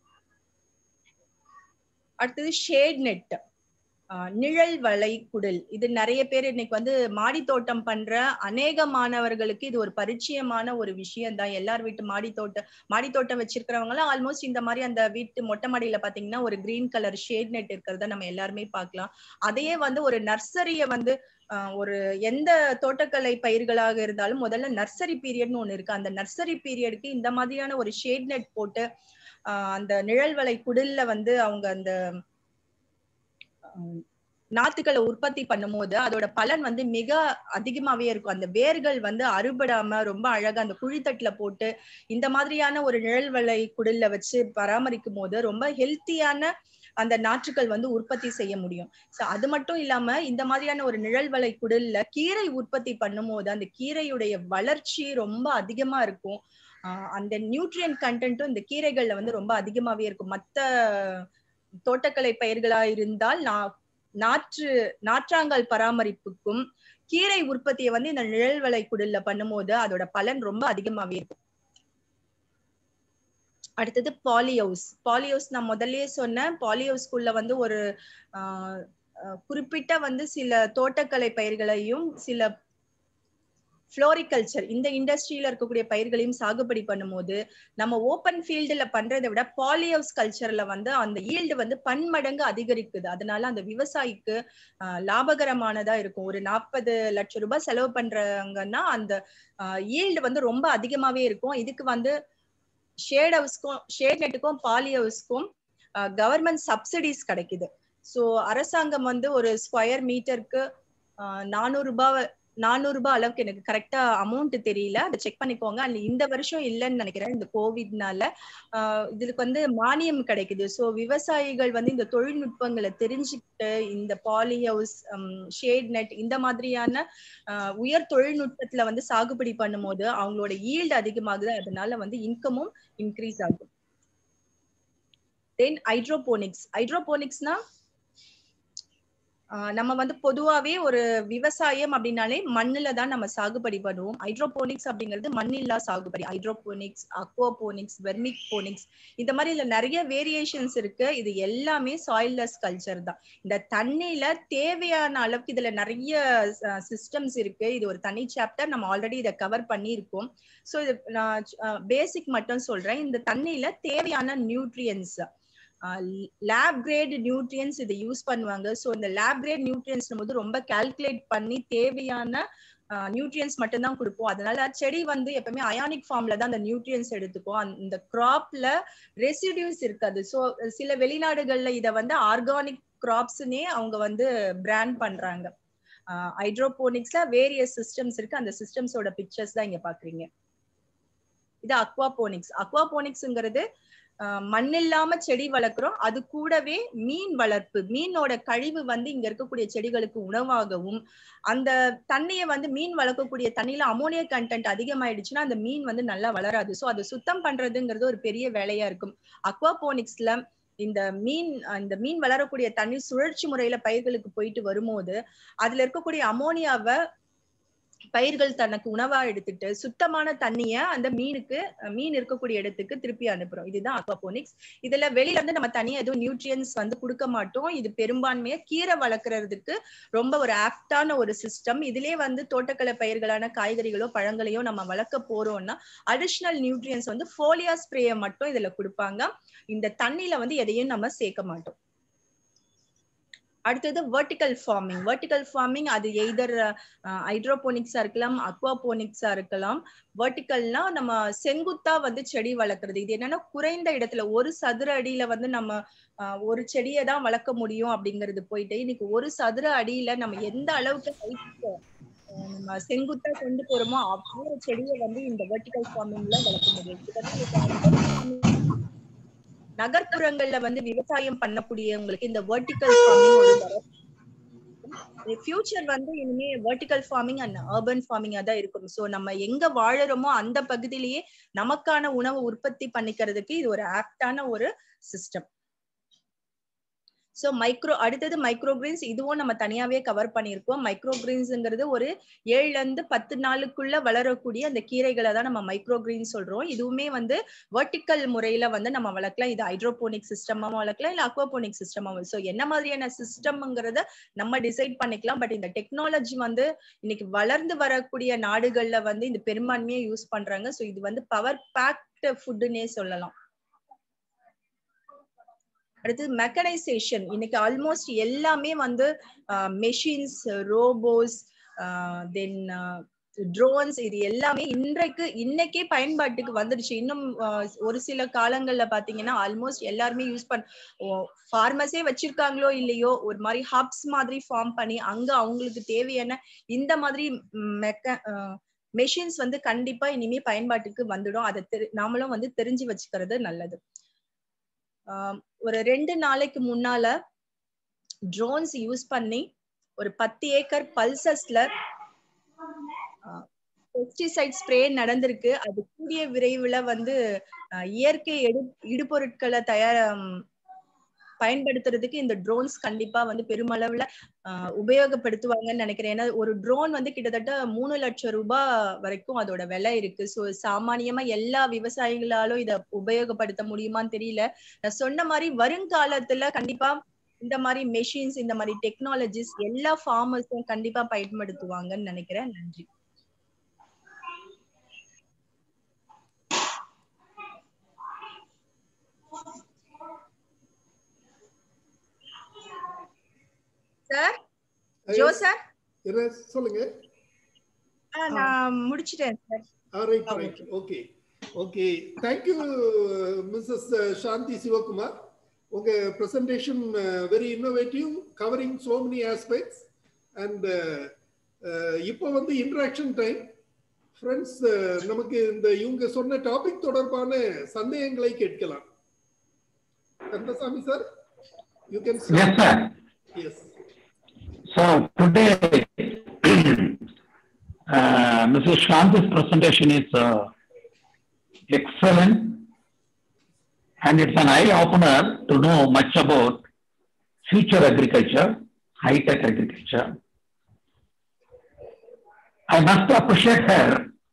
அடுத்தது ஷேட் நெட் நிழல் வலை குடில் இது நிறைய பேர் இன்னைக்கு வந்து மாடி தோட்டம் பண்ற அநேக மாணவர்களுக்கு இது ஒரு பரிச்சயமான ஒரு விஷயம் தான் எல்லார் வீட்டு மாடி தோட்டம் மாடி தோட்டம் வச்சிருக்கிறவங்க எல்லாம் ஆல்மோஸ்ட் இந்த மாதிரி அந்த வீட்டு மொட்டை மாடியில பாத்தீங்கன்னா ஒரு கிரீன் கலர் ஷேட் நெட் இருக்கிறத நம்ம எல்லாருமே பார்க்கலாம் அதையே வந்து ஒரு நர்சரிய வந்து ஒரு எந்த தோட்டக்கலை பயிர்களாக இருந்தாலும் முதல்ல நர்சரி பீரியட்னு ஒண்ணு இருக்கு அந்த நர்சரி பீரியடுக்கு இந்த மாதிரியான ஒரு ஷேட் நெட் போட்டு அந்த நிழல் வலை குடில்ல வந்து அவங்க அந்த நாத்துக்களை உற்பத்தி பண்ணும் போது அதோட பலன் வந்து மிக அதிகமாவே இருக்கும் அந்த வேர்கள் வந்து அறுபடாம ரொம்ப அழகா அந்த குழித்தட்டுல போட்டு இந்த மாதிரியான ஒரு நிழல் வலை குடில்ல வச்சு பராமரிக்கும் போது ரொம்ப ஹெல்த்தியான அந்த நாற்றுகள் வந்து உற்பத்தி செய்ய முடியும் சோ அது மட்டும் இல்லாம இந்த மாதிரியான ஒரு நிழல் வலை குடில்ல கீரை உற்பத்தி பண்ணும் போது அந்த கீரையுடைய வளர்ச்சி ரொம்ப அதிகமா இருக்கும் அந்த நியூட்ரியன் கண்டென்ட்டும் இந்த கீரைகள்ல வந்து ரொம்ப அதிகமாவே இருக்கும் மத்த தோட்டக்கலை பயிர்களா இருந்தால் நான் நாற்று நாற்றாங்கால் பராமரிப்புக்கும் கீரை உற்பத்தியை வந்து இந்த நிழல் வலை குடில்ல பண்ணும்போது அதோட பலன் ரொம்ப அதிகமாவே இருக்கும் அடுத்தது பாலிஹவுஸ் பாலிஹவுஸ் நான் முதல்லயே சொன்னேன் பாலிஹவுஸ்குள்ள வந்து ஒரு ஆஹ் அஹ் குறிப்பிட்ட வந்து சில தோட்டக்கலை பயிர்களையும் சில ஃப்ளோரிகல்ச்சர் இந்த இண்டஸ்ட்ரியில இருக்கக்கூடிய பயிர்களையும் சாகுபடி பண்ணும்போது நம்ம ஓப்பன் ஃபீல்டுல பண்றதை விட பாலிஹவுஸ் கல்ச்சர்ல வந்து அந்த ஈல்டு வந்து பன்மடங்கு அதிகரிக்குது அதனால அந்த விவசாயிக்கு ஆஹ் லாபகரமானதா இருக்கும் ஒரு நாற்பது லட்சம் ரூபாய் செலவு பண்றாங்கன்னா அந்த ஈல்டு வந்து ரொம்ப அதிகமாவே இருக்கும் இதுக்கு வந்து ஷேட் ஹவுஸ்க்கும் ஷேட் நெட்டுக்கும் பாலி ஹவுஸ்க்கும் கவர்மெண்ட் சப்சிடிஸ் கிடைக்குது ஸோ அரசாங்கம் வந்து ஒரு ஸ்கொயர் மீட்டருக்கு நானூறு ரூபாய் நானூறு ரூபாய் அளவுக்கு எனக்கு கரெக்டா அமௌண்ட் தெரியல அதை செக் பண்ணிக்கோங்க அண்ட் இந்த வருஷம் இல்லைன்னு நினைக்கிறேன் இந்த கோவிட்னால இதுக்கு வந்து மானியம் கிடைக்குது ஸோ விவசாயிகள் வந்து இந்த தொழில்நுட்பங்களை தெரிஞ்சுக்கிட்டு இந்த பாலி ஹவுஸ் ஷேட் நெட் இந்த மாதிரியான உயர் தொழில்நுட்பத்துல வந்து சாகுபடி பண்ணும்போது அவங்களோட ஈல்டு அதிகமாகுது அதனால வந்து இன்கமும் இன்க்ரீஸ் ஆகும் தென் ஹைட்ரோபோனிக்ஸ் ஹைட்ரோபோனிக்ஸ்னா நம்ம வந்து பொதுவாவே ஒரு விவசாயம் அப்படின்னாலே மண்ணுல தான் நம்ம சாகுபடி பண்ணுவோம் ஹைட்ரோபோனிக்ஸ் அப்படிங்கிறது மண்ணில்லா சாகுபடி ஹைட்ரோபோனிக்ஸ் அக்வாபோனிக்ஸ் வெர்மிக் போனிக்ஸ் இந்த மாதிரி இதுல நிறைய வேரியேஷன்ஸ் இருக்கு இது எல்லாமே சாயில்லெஸ் கல்ச்சர் தான் இந்த தண்ணியில தேவையான அளவுக்கு இதுல நிறைய சிஸ்டம்ஸ் இருக்கு இது ஒரு தனி சாப்டர் நம்ம ஆல்ரெடி இதை கவர் பண்ணியிருக்கோம் ஸோ இது நான் பேசிக் மட்டும் சொல்றேன் இந்த தண்ணியில தேவையான நியூட்ரியன்ஸ் லேப் கிரேட் நியூட்ரியன்ஸ் இதை யூஸ் பண்ணுவாங்க ஸோ இந்த லேப் கிரேட் நியூட்ரியன்ஸ் போது ரொம்ப கால்குலேட் பண்ணி தேவையான நியூட்ரியன்ஸ் மட்டும்தான் கொடுப்போம் அதனால செடி வந்து எப்பவுமே அயானிக் ஃபார்ம்ல தான் அந்த நியூட்ரியன்ஸ் எடுத்துக்கும் அந்த கிராப்ல ரெசிடியூஸ் இருக்காது ஸோ சில வெளிநாடுகள்ல இதை வந்து ஆர்கானிக் கிராப்ஸ்னே அவங்க வந்து பிராண்ட் பண்றாங்க ஹைட்ரோபோனிக்ஸ்ல வேரியஸ் சிஸ்டம்ஸ் இருக்கு அந்த சிஸ்டம்ஸோட பிக்சர்ஸ் தான் இங்க பாக்குறீங்க இது அக்வாபோனிக்ஸ் அக்வாபோனிக்ஸ்ங்கிறது மண் இல்லாம செடி வளர்க்குறோம் அது கூடவே மீன் வளர்ப்பு மீனோட கழிவு வந்து இங்க இருக்கக்கூடிய செடிகளுக்கு உணவாகவும் அந்த தண்ணியை வந்து மீன் வளர்க்கக்கூடிய தண்ணியில அமோனியா கண்டென்ட் அதிகமாயிடுச்சுன்னா அந்த மீன் வந்து நல்லா வளராது ஸோ அதை சுத்தம் பண்றதுங்கிறது ஒரு பெரிய வேலையா இருக்கும் அக்வாபோனிக்ஸ்ல இந்த மீன் இந்த மீன் வளரக்கூடிய தண்ணி சுழற்சி முறையில பயிர்களுக்கு போயிட்டு வரும்போது அதுல இருக்கக்கூடிய அமோனியாவை பயிர்கள் தனக்கு உணவா எடுத்துட்டு சுத்தமான தண்ணிய அந்த மீனுக்கு மீன் இருக்கக்கூடிய இடத்துக்கு திருப்பி அனுப்புறோம் இதுதான் அக்வாபோனிக்ஸ் இதுல வெளியில இருந்து நம்ம தனியா எதுவும் நியூட்ரியன்ஸ் வந்து கொடுக்க மாட்டோம் இது பெரும்பான்மையா கீரை வளர்க்கறதுக்கு ரொம்ப ஒரு ஆப்டான ஒரு சிஸ்டம் இதுலயே வந்து தோட்டக்கலை பயிர்களான காய்கறிகளோ பழங்களையோ நம்ம வளர்க்க போறோம்னா அடிஷ்னல் நியூட்ரியன்ஸ் வந்து போலியா ஸ்ப்ரேயை மட்டும் இதுல கொடுப்பாங்க இந்த தண்ணியில வந்து எதையும் நம்ம சேர்க்க மாட்டோம் அடுத்தது வெர்டிக்கல் ஃபார்மிங் வெர்டிக்கல் ஃபார்மிங் அது எய்தர் ஹைட்ரோபோனிக்ஸா இருக்கலாம் அக்வாபோனிக்ஸா இருக்கலாம் வெர்டிக்கல்னா நம்ம செங்குத்தா வந்து செடி வளர்க்குறது இது என்னன்னா குறைந்த இடத்துல ஒரு சதுர அடியில வந்து நம்ம ஒரு செடியை தான் வளர்க்க முடியும் அப்படிங்கிறது போயிட்டு இன்னைக்கு ஒரு சதுர அடியில நம்ம எந்த அளவுக்கு ஹைட் நம்ம செங்குத்தா கொண்டு போறோமோ அவ்வளவு செடியை வந்து இந்த வெர்டிக்கல் ஃபார்மிங்ல வளர்க்க முடியும் நகர்ப்புறங்கள்ல வந்து விவசாயம் பண்ணக்கூடியவங்களுக்கு இந்த வெர்டிக்கல் ஃபார்மிங் ஒரு ஃபியூச்சர் வந்து இனிமே வெர்டிக்கல் ஃபார்மிங் அண்ட் அர்பன் ஃபார்மிங்கா தான் இருக்கும் ஸோ நம்ம எங்க வாழறோமோ அந்த பகுதியிலேயே நமக்கான உணவு உற்பத்தி பண்ணிக்கிறதுக்கு இது ஒரு ஆப்டான ஒரு சிஸ்டம் ஸோ மைக்ரோ அடுத்தது மைக்ரோ கிரீன்ஸ் இதுவும் நம்ம தனியாவே கவர் பண்ணியிருக்கோம் மைக்ரோ கிரீன்ஸ்ங்கிறது ஒரு ஏழுல இருந்து பத்து நாளுக்குள்ள வளரக்கூடிய அந்த கீரைகளை தான் நம்ம மைக்ரோ கிரீன் சொல்றோம் இதுவுமே வந்து வெர்டிக்கல் முறையில வந்து நம்ம வளர்க்கலாம் இது ஹைட்ரோபோனிக் சிஸ்டமாவும் வளர்க்கலாம் இல்ல அக்வாபோனிக் சிஸ்டமாவும் ஸோ என்ன மாதிரியான சிஸ்டம்ங்கிறத நம்ம டிசைட் பண்ணிக்கலாம் பட் இந்த டெக்னாலஜி வந்து இன்னைக்கு வளர்ந்து வரக்கூடிய நாடுகள்ல வந்து இந்த பெரும்பான்மையை யூஸ் பண்றாங்க ஸோ இது வந்து பவர் பேக்டு ஃபுட்டுன்னே சொல்லலாம் அடுத்து மெக்கனைசேஷன் இன்னைக்கு ஆல்மோஸ்ட் எல்லாமே வந்து மெஷின்ஸ் ரோபோஸ் தென் ட்ரோன்ஸ் இது எல்லாமே இன்றைக்கு இன்னைக்கே பயன்பாட்டுக்கு வந்துடுச்சு இன்னும் ஒரு சில காலங்கள்ல பாத்தீங்கன்னா ஆல்மோஸ்ட் எல்லாருமே யூஸ் பண்ண ஃபார்மஸே வச்சிருக்காங்களோ இல்லையோ ஒரு மாதிரி ஹப்ஸ் மாதிரி ஃபார்ம் பண்ணி அங்க அவங்களுக்கு தேவையான இந்த மாதிரி மெக்க மெஷின்ஸ் வந்து கண்டிப்பா இனிமே பயன்பாட்டுக்கு வந்துடும் அதை தெரி நாமளும் வந்து தெரிஞ்சு வச்சுக்கிறது நல்லது ஒரு ரெண்டு நாளைக்கு முன்னால ட்ரோன்ஸ் யூஸ் பண்ணி ஒரு பத்து ஏக்கர் பல்சஸ்ல பெஸ்டிசைட் ஸ்ப்ரே நடந்திருக்கு அது கூடிய விரைவுல வந்து இயற்கை எடு இடுபொருட்களை தயார் பயன்படுத்துறதுக்கு இந்த ட்ரோன்ஸ் கண்டிப்பா வந்து பெருமளவுல ஆஹ் உபயோகப்படுத்துவாங்கன்னு நினைக்கிறேன் ஏன்னா ஒரு ட்ரோன் வந்து கிட்டத்தட்ட மூணு லட்சம் ரூபாய் வரைக்கும் அதோட விலை இருக்கு ஸோ சாமானியமா எல்லா விவசாயிகளாலும் இத உபயோகப்படுத்த முடியுமான்னு தெரியல நான் சொன்ன மாதிரி வருங்காலத்துல கண்டிப்பா இந்த மாதிரி மெஷின்ஸ் இந்த மாதிரி டெக்னாலஜிஸ் எல்லா ஃபார்மர்ஸும் கண்டிப்பா பயன்படுத்துவாங்கன்னு நினைக்கிறேன் நன்றி சார் ஜோ சார் என்ன சொல்லுங்க நான் முடிச்சிட்டேன் sir Ah, right, right. Okay. Okay. Thank you, uh, Mrs. Shanti Sivakumar. உங்க presentation uh, very innovative, covering so many aspects. And uh, uh, இப்போ வந்து இன்ட்ராக்ஷன் டைம் ஃப்ரெண்ட்ஸ் நமக்கு இந்த இவங்க சொன்ன டாபிக் தொடர்பான சந்தேகங்களை கேட்கலாம் Kandasamy sir you can Yes, sir. Yes So today, uh, Mrs. Shanti's presentation is uh, excellent, and it's an eye opener to know much about future agriculture, high tech agriculture. I must appreciate her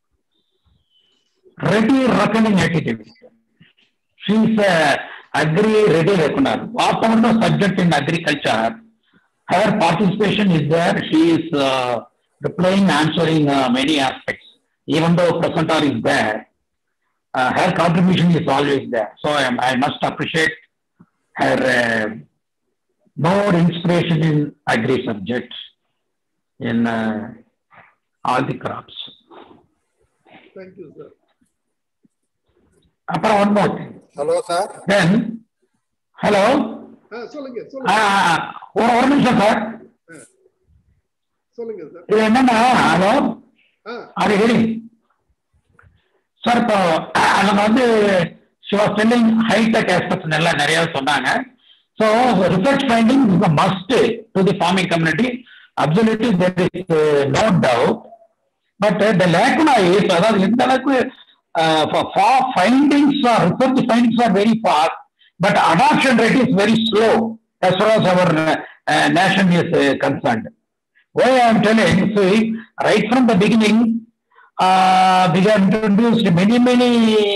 ready reckoning attitude. She's a agri ready reckoner. Whatever the subject in agriculture, her participation is there. She is uh, replying, answering uh, many aspects. Even though presenter is there, uh, her contribution is always there. So I, I must appreciate her uh, more inspiration in agri subjects in uh, all the crops. Thank you sir அப்புறம் one more thing. Hello sir Then, hello. ஆ சொல்லுங்க சொல்லுங்க ஆ, ஒரு ஒரு நிமிஷம் சார் சொல்லுங்க சார் இது என்னன்னா ஹலோ ஆ அது ஹெரி சார் இப்போ அவங்க வந்து செல்லிங் ஹைடெக் ஆஸ்பெக்ட்ஸ் எல்லாம் நிறைய சொன்னாங்க so research finding is a must to the farming community absolutely there is no doubt but the lacuna is அதாவது எந்த அளவுக்கு findings are research findings are very fast but adoption rate is very slow as far as our uh, nation is uh, concerned. Why I am telling, see, right from the beginning, uh, we have introduced many, many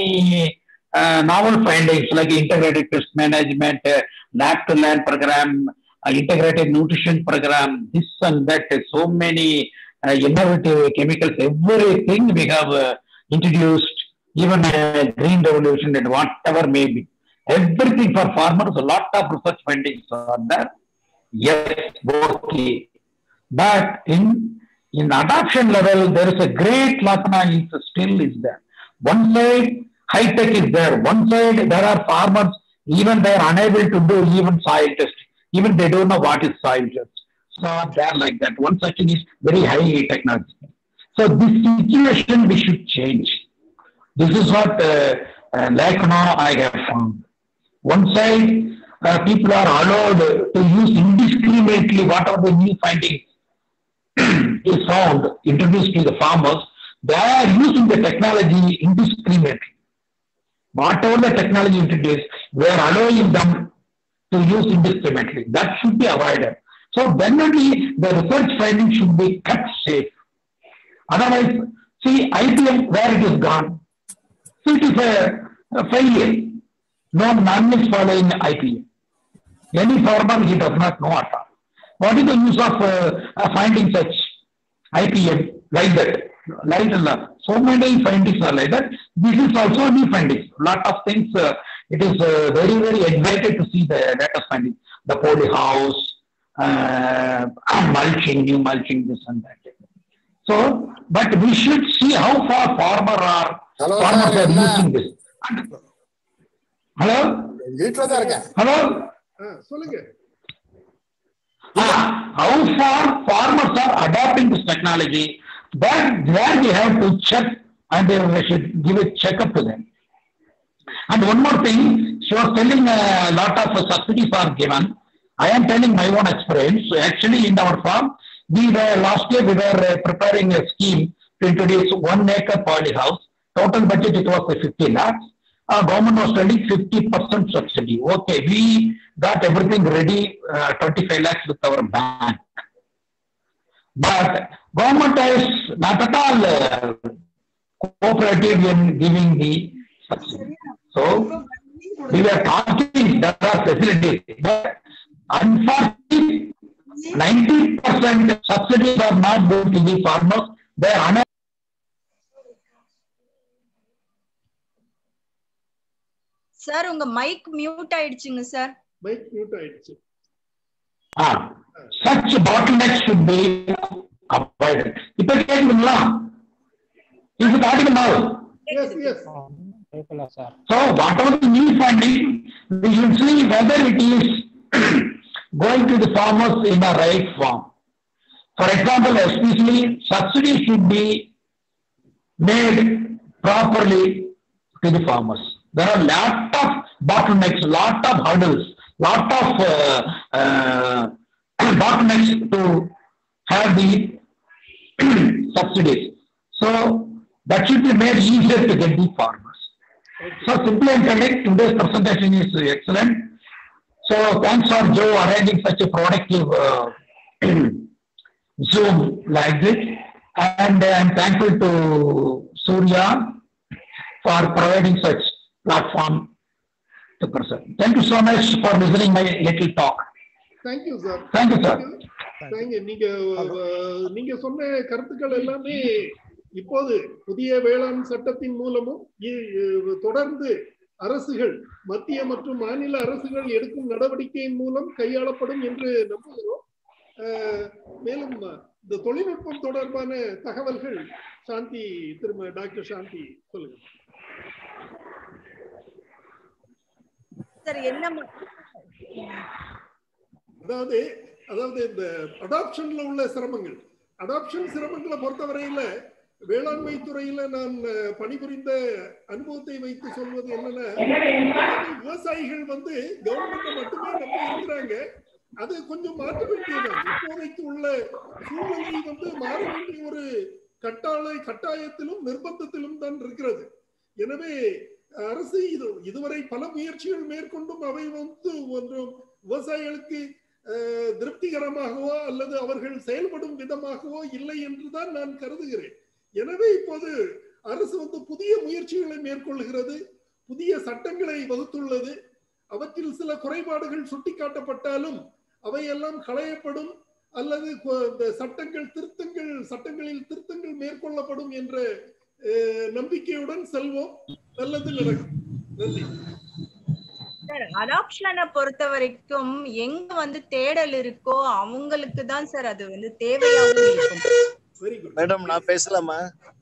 uh, novel findings like integrated pest management, uh, lab to land program, uh, integrated nutrition program, this and that, uh, so many uh, innovative chemicals, everything we have uh, introduced, even uh, green revolution and whatever may be. Everything for farmers, a lot of research findings are there. Yes, okay. But in in adoption level, there is a great lacuna is still is there. One side, high tech is there. One side, there are farmers, even they are unable to do even soil test. Even they don't know what is soil test. So they are like that. One section is very high technology. So this situation we should change. This is what uh, uh, Lacuna I have found. One side, uh, people are allowed to use indiscriminately whatever the new findings is found, introduced to the farmers. They are using the technology indiscriminately. Whatever the technology introduced, we are allowing them to use indiscriminately. That should be avoided. So then only the research findings should be kept safe. Otherwise, see IPM where it is gone. See, it is a, a failure. No none is following IPM. Any farmer he does not know at all. What is the use of uh, uh, finding such IPM like that? Like that. So many findings are like that. This is also new findings. Lot of things. Uh, it is uh, very very excited to see the latest findings. The poly house, uh, mulching, new mulching, this and that. So, but we should see how far farmer are Hello, farmers sir, are என்ன? using this. Hello, வீட்டுல தான் இருக்கேன் hello. ஆ சொல்லுங்க Ah, how far farmers are adopting this technology, that there we have to check and uh, we should give a checkup to them. And one more thing, she was telling a lot of subsidies are given. I am telling my own experience. So actually, in our farm, we were last year we were uh, preparing a scheme to introduce one acre poly house. Total budget it was uh, 50 lakhs. uh, government was telling 50% subsidy. Okay, we got everything ready, uh, 25 lakhs with our bank. But government is not at all uh, cooperative in giving the subsidy. So we were talking there are facilities, but unfortunately, 90% subsidies are not going to the farmers. They are unable sir உங்க மைக் மியூட் ஆயிடுச்சுங்க சார் மைக் மியூட் ஆயிடுச்சு Ah, such bottlenecks should be avoided. இப்ப கேக்குதுங்களா Is it audible now? Yes yes கேட்கல sir So whatever the new funding, we should see whether it is going to the farmers in the right form. For example, especially subsidy should be made properly to the farmers. There are lot of bottlenecks, lot of hurdles, lot of uh, uh, bottlenecks to have the subsidies. So that should be made easier to get the farmers. So simply and telling, today's presentation is excellent. So thanks for Joe arranging such a productive uh, Zoom like this. And I'm thankful to Surya for providing such platform to present. Thank you so much for listening my little talk. Thank you sir Thank you, sir. Thank நீங்க அஹ், நீங்க சொன்ன கருத்துக்கள் எல்லாமே இப்போது புதிய வேளாண் சட்டத்தின் மூலமும் இ- இ- தொடர்ந்து அரசுகள் மத்திய மற்றும் மாநில அரசுகள் எடுக்கும் நடவடிக்கையின் மூலம் கையாளப்படும் என்று நம்புகிறோம் அஹ், மேலும் இந்த தொழில்நுட்பம் தொடர்பான தகவல்கள் சாந்தி திரும்ப டாக்டர் சாந்தி சொல்லுங்க சார் என்ன ம- அதாவது அதாவது இந்த அடாப்ஷன்ல உள்ள சிரமங்கள் அடாப்ஷன் சிரமங்களை பொறுத்தவரையில வேளாண்மை துறையில நான் அஹ், பணிபுரிந்த அனுபவத்தை வைத்து சொல்வது என்னன்னா அதாவது விவசாயிகள் வந்து கவர்மெண்ட் மட்டுமே நம்பி இருக்கிறாங்க அது கொஞ்சம் மாற்ற வேண்டியதுதான் இப்போதைக்கு உள்ள சூழ்நிலை வந்து மாற வேண்டிய ஒரு கட்டாள கட்டாயத்திலும் நிர்பந்தத்திலும் தான் இருக்கிறது எனவே அரசு இது இதுவரை பல முயற்சிகள் மேற்கொண்டும் அவை வந்து ஒன்றும் விவசாயிகளுக்கு அஹ், திருப்திகரமாகவோ அல்லது அவர்கள் செயல்படும் விதமாகவோ இல்லை என்றுதான் நான் கருதுகிறேன் எனவே இப்போது அரசு வந்து புதிய முயற்சிகளை மேற்கொள்கிறது புதிய சட்டங்களை வகுத்துள்ளது அவற்றில் சில குறைபாடுகள் சுட்டிக்காட்டப்பட்டாலும் அவையெல்லாம் களையப்படும் அல்லது கொ- இந்த சட்டங்கள் திருத்தங்கள் சட்டங்களில் திருத்தங்கள் மேற்கொள்ளப்படும் என்ற அஹ், நம்பிக்கையுடன் செல்வோம் நல்லது நடக்கும் நன்றி சார் அடாப்ஷனை பொறுத்த வரைக்கும் எங்க வந்து தேடல் இருக்கோ அவங்களுக்கு தான் சார் அது வந்து தேவையாகவும் இருக்கும் வெரி குட் மேடம் நான் பேசலாமா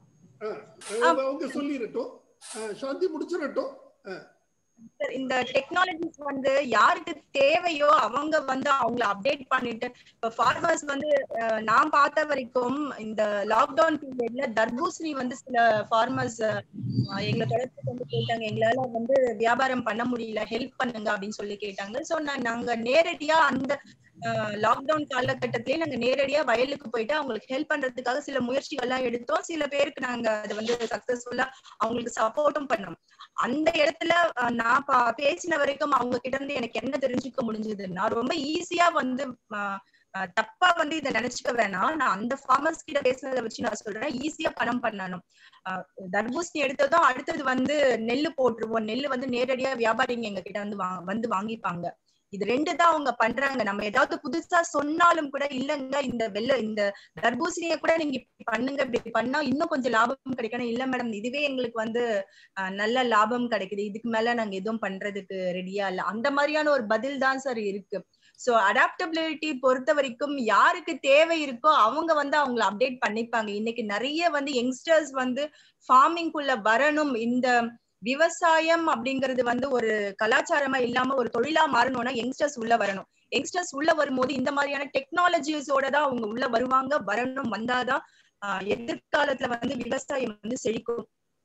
அவங்க சொல்லிடட்டும் அஹ், சாந்தி முடிச்சிடட்டும் அஹ், சார் இந்த டெக்னாலஜிஸ் வந்து யாருக்கு தேவையோ அவங்க வந்து அவங்கள அப்டேட் பண்ணிட்டு இப்ப ஃபார்மர்ஸ் வந்து அஹ், நான் பார்த்த வரைக்கும் இந்த லாக்டவுன் பீரியட்ல தர்பூசணி வந்து சில ஃபார்மர்ஸ் எங்களை தொடர்பு கொண்டு கேட்டாங்க எங்களால வந்து வியாபாரம் பண்ண முடியல ஹெல்ப் பண்ணுங்க அப்படின்னு சொல்லி கேட்டாங்க சோ நாங்க நேரடியா அந்த லாக்டவுன் காலகட்டத்திலேயே நாங்க நேரடியா வயலுக்கு போயிட்டு அவங்களுக்கு ஹெல்ப் பண்றதுக்காக சில முயற்சிகள்லாம் எடுத்தோம் சில பேருக்கு நாங்க அது வந்து சக்சஸ்ஃபுல்லா அவங்களுக்கு சப்போர்ட்டும் பண்ணோம் அந்த இடத்துல அஹ், நான் பா- பேசின வரைக்கும் அவங்க கிட்ட இருந்து எனக்கு என்ன தெரிஞ்சுக்க முடிஞ்சதுன்னா ரொம்ப ஈஸியா வந்து அஹ், அஹ், தப்பா வந்து இதை நினைச்சுக்க வேணாம் நான் அந்த ஃபார்மர்ஸ் கிட்ட பேசுனதை வச்சு நான் சொல்றேன் ஈஸியா பணம் பண்ணணும் அஹ், தர்பூசணி எடுத்ததும் அடுத்தது வந்து நெல்லு போட்டுருவோம் நெல்லு வந்து நேரடியா வியாபாரிங்க எங்க கிட்ட வந்து வா- வந்து வாங்கிப்பாங்க இது ரெண்டு தான் அவங்க பண்றாங்க நம்ம ஏதாவது புதுசா சொன்னாலும் கூட இல்லங்க இந்த வெள்ள இந்த தர்பூசணிய கூட நீங்க இப்படி பண்ணுங்க இப்படி பண்ணா இன்னும் கொஞ்சம் லாபம் கிடைக்கணும் இல்ல மேடம் இதுவே எங்களுக்கு வந்து அஹ், நல்ல லாபம் கிடைக்குது இதுக்கு மேல நாங்க எதுவும் பண்றதுக்கு ரெடியா இல்ல அந்த மாதிரியான ஒரு பதில் தான் சார் இருக்கு சோ அடாப்டபிலிட்டி பொறுத்த வரைக்கும் யாருக்கு தேவை இருக்கோ அவங்க வந்து அவங்கள அப்டேட் பண்ணிப்பாங்க இன்னைக்கு நிறைய வந்து யங்ஸ்டர்ஸ் வந்து farming குள்ள வரணும் இந்த விவசாயம் அப்படிங்கிறது வந்து ஒரு கலாச்சாரமா இல்லாம ஒரு தொழிலா மாறணும்னா யங்ஸ்டர்ஸ் உள்ள வரணும் யங்ஸ்டர்ஸ் உள்ள வரும்போது இந்த மாதிரியான டெக்னாலஜிஸோட தான் அவங்க உள்ள வருவாங்க வரணும் வந்தாதான் ஆஹ், எதிர்காலத்துல வந்து விவசாயம் வந்து செழிக்கும்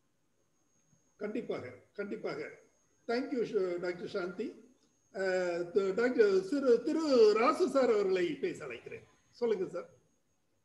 கண்டிப்பாக கண்டிப்பாக தேங்க்யூ டாக்டர் சாந்தி அஹ், த- டாக்டர் திரு திரு ராசு சார் அவர்களை பேச அழைக்கிறேன் சொல்லுங்க sir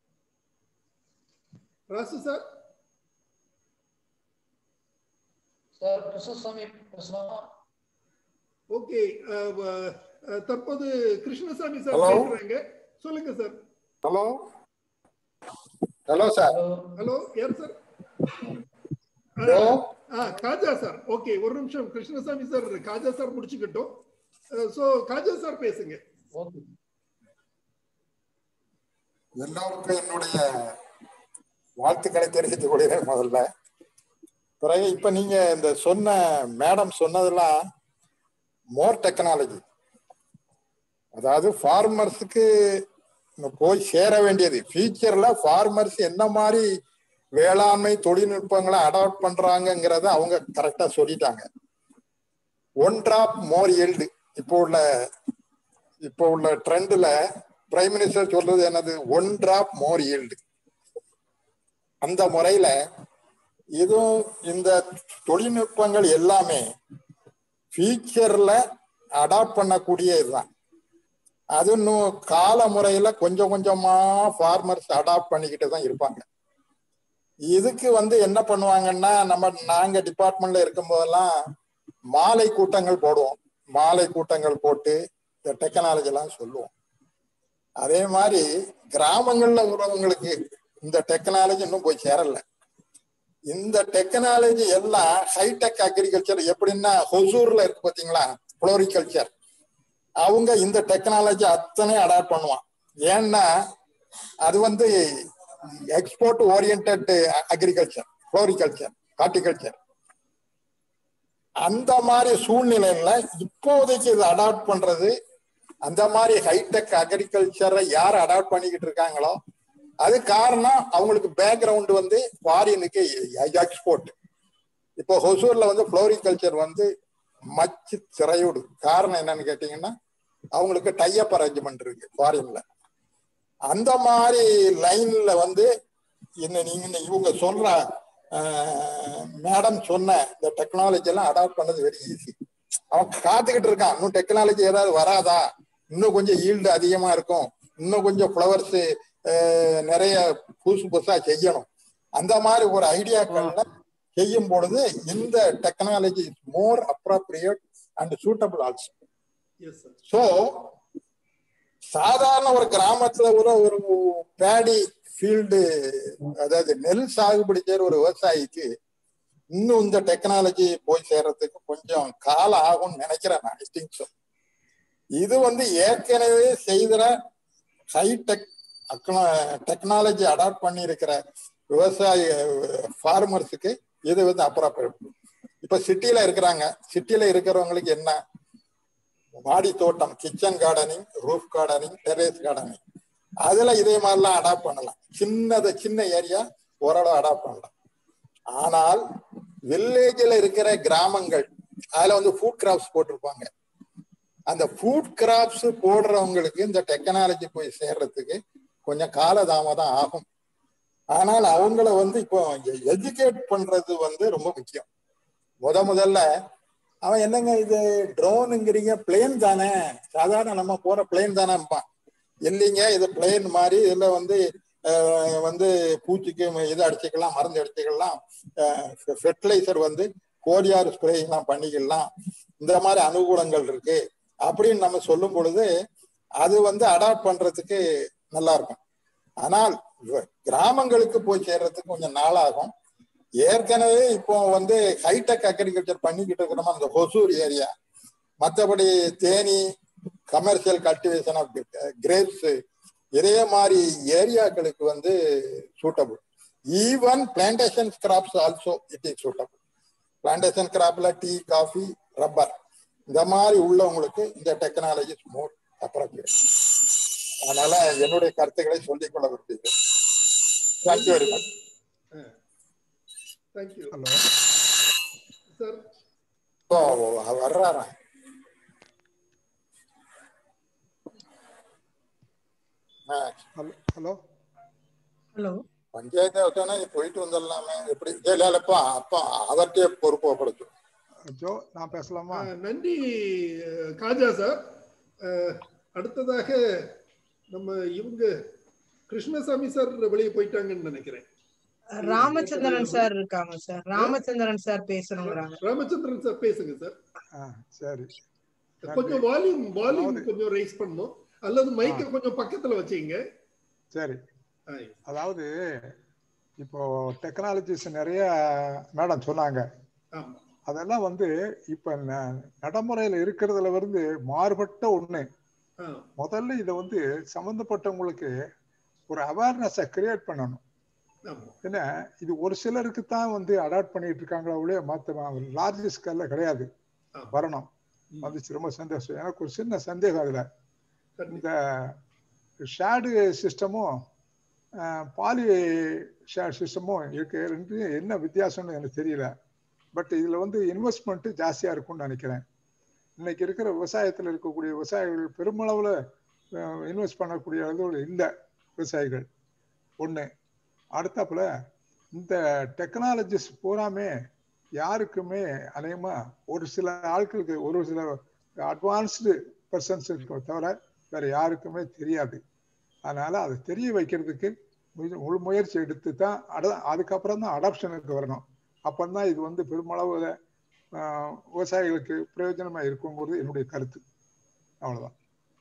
Rasu sir sir Krishnasamy பேசலாமா ஓகே தற்போது கிருஷ்ணசாமி சார் Hello. பேசுறாங்க சொல்லுங்க sir hello hello sir hello hello யார் சார் ஹலோ ஆ காஜா சார் ஓகே ஒரு நிமிஷம் கிருஷ்ணசாமி சார் காஜா சார் முடிச்சுக்கிட்டோம் சோ காஜா சார் பேசுங்க ஓகே எல்லோருக்கும் என்னுடைய வாழ்த்துக்களை தெரிவித்துக் கொள்கிறேன் முதல்ல பிறகு இப்ப நீங்க இந்த சொன்ன மேடம் சொன்னதெல்லாம் மோர் டெக்னாலஜி அதாவது ஃபார்மர்ஸுக்கு போய் சேர வேண்டியது ஃபியூச்சர்ல ஃபார்மர்ஸ் என்ன மாதிரி வேளாண்மை தொழில்நுட்பங்களை அடாப்ட் பண்றாங்கங்கிறத அவங்க கரெக்டா சொல்லிட்டாங்க ஒன் டிராப் மோர் எல்டு இப்போ உள்ள இப்போ உள்ள ட்ரெண்ட்ல பிரைம் மினிஸ்டர் சொல்றது என்னது ஒன் டிராப் மோர் ஈல்டு அந்த முறையில இதுவும் இந்த தொழில்நுட்பங்கள் எல்லாமே ஃபியூச்சர்ல அடாப்ட் பண்ணக்கூடிய இதுதான் அது இன்னும் கால முறையில கொஞ்சம் கொஞ்சமா ஃபார்மர்ஸ் அடாப்ட் பண்ணிக்கிட்டு தான் இருப்பாங்க இதுக்கு வந்து என்ன பண்ணுவாங்கன்னா நம்ம நாங்க டிபார்ட்மெண்ட்ல இருக்கும் போதெல்லாம் மாலை கூட்டங்கள் போடுவோம் மாலை கூட்டங்கள் போட்டு இந்த டெக்னாலஜி எல்லாம் சொல்லுவோம் அதே மாதிரி கிராமங்கள்ல உள்ளவங்களுக்கு இந்த டெக்னாலஜி இன்னும் போய் சேரல இந்த டெக்னாலஜி எல்லாம் ஹைடெக் அக்ரிகல்ச்சர் எப்படின்னா ஹொசூர்ல இருக்கு பாத்தீங்களா புளோரிகல்ச்சர் அவங்க இந்த டெக்னாலஜி அத்தனை அடாப்ட் பண்ணுவான் ஏன்னா அது வந்து export orient agriculture floriculture horticulture அந்த மாதிரி சூழ்நிலையில இப்போதைக்கு இது அடாப்ட் பண்றது அந்த மாதிரி ஹைடெக் அக்ரிகல்ச்சரை யார் அடாப்ட் பண்ணிக்கிட்டு இருக்காங்களோ அது காரணம் அவங்களுக்கு பேக்ரவுண்ட் வந்து ஃபாரினுக்கு எக்ஸ்போர்ட் இப்போ ஹொசூர்ல வந்து ஃப்ளோரிகல்ச்சர் வந்து மச்சு சிறையோடு காரணம் என்னன்னு கேட்டீங்கன்னா அவங்களுக்கு டைஅப் அரேஞ்ச்மெண்ட் இருக்கு ஃபாரின்ல அந்த மாதிரி லைன்ல வந்து என்ன நீங்க இந்த இவங்க சொல்ற மேடம் சொன்ன இந்த டெக்னாலஜி எல்லாம் அடாப்ட் பண்ணது வெரி ஈஸி அவன் காத்துக்கிட்டு இருக்கான் இன்னும் டெக்னாலஜி ஏதாவது வராதா இன்னும் கொஞ்சம் ஈல்டு அதிகமா இருக்கும் இன்னும் கொஞ்சம் ஃப்ளவர்ஸ் நிறைய புதுசு புதுசா செய்யணும் அந்த மாதிரி ஒரு ஐடியாக்கள்ல செய்யும் பொழுது இந்த technology is more appropriate and suitable also yes sir so சாதாரண ஒரு கிராமத்துல ஒரு ஒரு பேடி ஃபீல்டு அதாவது நெல் சாகுபடி செய்யற ஒரு விவசாயிக்கு இன்னும் இந்த டெக்னாலஜி போய் சேர்றதுக்கு கொஞ்சம் காலம் ஆகும்னு நினைக்கிறேன் நான் திங்க் ஸோ இது வந்து ஏற்கனவே செய்கிற ஹைடெக் டெக்னாலஜி அடாப்ட் பண்ணி இருக்கிற விவசாய ஃபார்மர்ஸுக்கு இது வந்து அப்புறம் இப்ப சிட்டில இருக்கிறாங்க சிட்டில இருக்கிறவங்களுக்கு என்ன மாடி தோட்டம் kitchen gardening roof gardening terrace gardening அதுல இதே மாதிரிலாம் அடாப்ட் பண்ணலாம் சின்னது சின்ன ஏரியா ஓரளவு அடாப்ட் பண்ணலாம் ஆனால் வில்லேஜில் இருக்கிற கிராமங்கள் அதுல வந்து ஃபுட் கிராப்ஸ் போட்டிருப்பாங்க அந்த ஃபுட் கிராப்ஸ் போடுறவங்களுக்கு இந்த டெக்னாலஜி போய் சேர்றதுக்கு கொஞ்சம் காலதாமதம் ஆகும் ஆனால் அவங்கள வந்து இப்போ எஜுகேட் பண்றது வந்து ரொம்ப முக்கியம் முத முதல்ல அவன் என்னங்க இது ட்ரோனுங்கிறீங்க பிளேன் தானே சாதாரண நம்ம போற பிளேன் தானேப்பான் இல்லைங்க இது பிளேன் மாதிரி இதுல வந்து வந்து பூச்சிக்கு இது அடிச்சுக்கலாம் மருந்து அடிச்சுக்கலாம் ஃபெர்டிலைசர் வந்து கோரியார் ஸ்ப்ரேலாம் பண்ணிக்கலாம் இந்த மாதிரி அனுகூலங்கள் இருக்கு அப்படின்னு நம்ம சொல்லும் பொழுது அது வந்து அடாப்ட் பண்றதுக்கு நல்லா இருக்கும் ஆனால் கிராமங்களுக்கு போய் சேர்றதுக்கு கொஞ்சம் நாளாகும் ஏற்கனவே இப்போ வந்து ஹைடெக் அக்ரிகல்ச்சர் பண்ணிக்கிட்டு இருக்கிறோமா அந்த ஹொசூர் ஏரியா மற்றபடி Theni commercial cultivation of grapes இதே மாதிரி ஏரியாக்களுக்கு வந்து suitable even plantation crops also it is suitable plantation கிராப்ல டீ காஃபி ரப்பர் இந்த மாதிரி உள்ளவங்களுக்கு இந்த டெக்னாலஜி மோர் அப்ரோப்ரியேட் அதனால என்னுடைய கருத்துக்களை சொல்லிக்கொள்ள விரும்புகிறேன் thank you very much thank you hello sir வர்றாரா ஹலோ ஹலோ ஹலோ பஞ்சாயத்து அவசனா போயிட்டு வந்துடலாமே எப்படி இல்லப்பா அப்பா அவர்கிட்டயே பொறுப்பு ஒப்படைச்சோம் ஜோ நான் பேசலாமா ஆ, நன்றி அஹ், காஜா சார் அஹ், அடுத்ததாக நம்ம இவங்க கிருஷ்ணசாமி சார் வெளியே போயிட்டாங்கன்னு நினைக்கிறேன் ராமச்சந்திரன் சார் இருக்காங்க சார் ராமச்சந்திரன் சார் பேசணுங்கிறாங்க ராமச்சந்திரன் சார் பேசுங்க சார் ஆ சரி கொஞ்சம் வால்யூம் வால்யூம் அதாவது- கொஞ்சம் ரைஸ் பண்ணும் அல்லது மைக்க கொஞ்சம் பக்கத்துல வச்சீங்க சரி ஆ, அதாவது இப்போ டெக்னாலஜிஸ் நிறைய மேடம் சொன்னாங்க ஆமா அதெல்லாம் வந்து இப்ப ந- நடைமுறையில இருக்கிறதுல வந்து மாறுபட்ட ஒண்ணு ஆ, முதல்ல இதை வந்து சம்பந்தப்பட்டவங்களுக்கு ஒரு அவேர்னஸை கிரியேட் பண்ணணும் ஆமா ஏன்னா இது ஒரு சிலருக்கு தான் வந்து அடாப்ட் பண்ணிட்டு இருக்காங்களா ஒழிய மற்ற லார்ஜ் ஸ்கேல்ல கிடையாது ஆ. வரணும் ம், வந்துச்சு ரொம்ப சந்தோஷம் எனக்கு ஒரு சின்ன சந்தேகம் அதுல கண்டிப்பா. இந்த ஷேடு சிஸ்டமும் பாலி ஷேர் சிஸ்டமும் இருக்கு ரெண்டு என்ன வித்தியாசம்னு எனக்கு தெரியல பட் இதுல வந்து இன்வெஸ்ட்மெண்ட் ஜாஸ்தியா இருக்கும்னு நினைக்கிறேன் இன்னைக்கு இருக்கிற விவசாயத்துல இருக்கக்கூடிய விவசாயிகள் பெருமளவுல இன்வெஸ்ட் பண்ணக்கூடிய அளவில் இல்லை விவசாயிகள் ஒண்ணு அடுத்தாப்புல இந்த டெக்னாலஜிஸ் பூராமே யாருக்குமே அநேகமா ஒரு சில ஆட்களுக்கு ஒரு சில அட்வான்ஸ்டு பர்சன்ஸ் இருக்க தவிர வேற யாருக்குமே தெரியாது அதனால அதை தெரிய வைக்கிறதுக்கு முய- முழு முயற்சி எடுத்து தான் அட அதுக்கப்புறம் தான் அடாப்ஷனுக்கு வரணும் அப்பந்தான் இது வந்து பெருமளவுல ஆஹ், விவசாயிகளுக்கு பிரயோஜனமா இருக்குங்கிறது என்னுடைய கருத்து அவ்வளவுதான்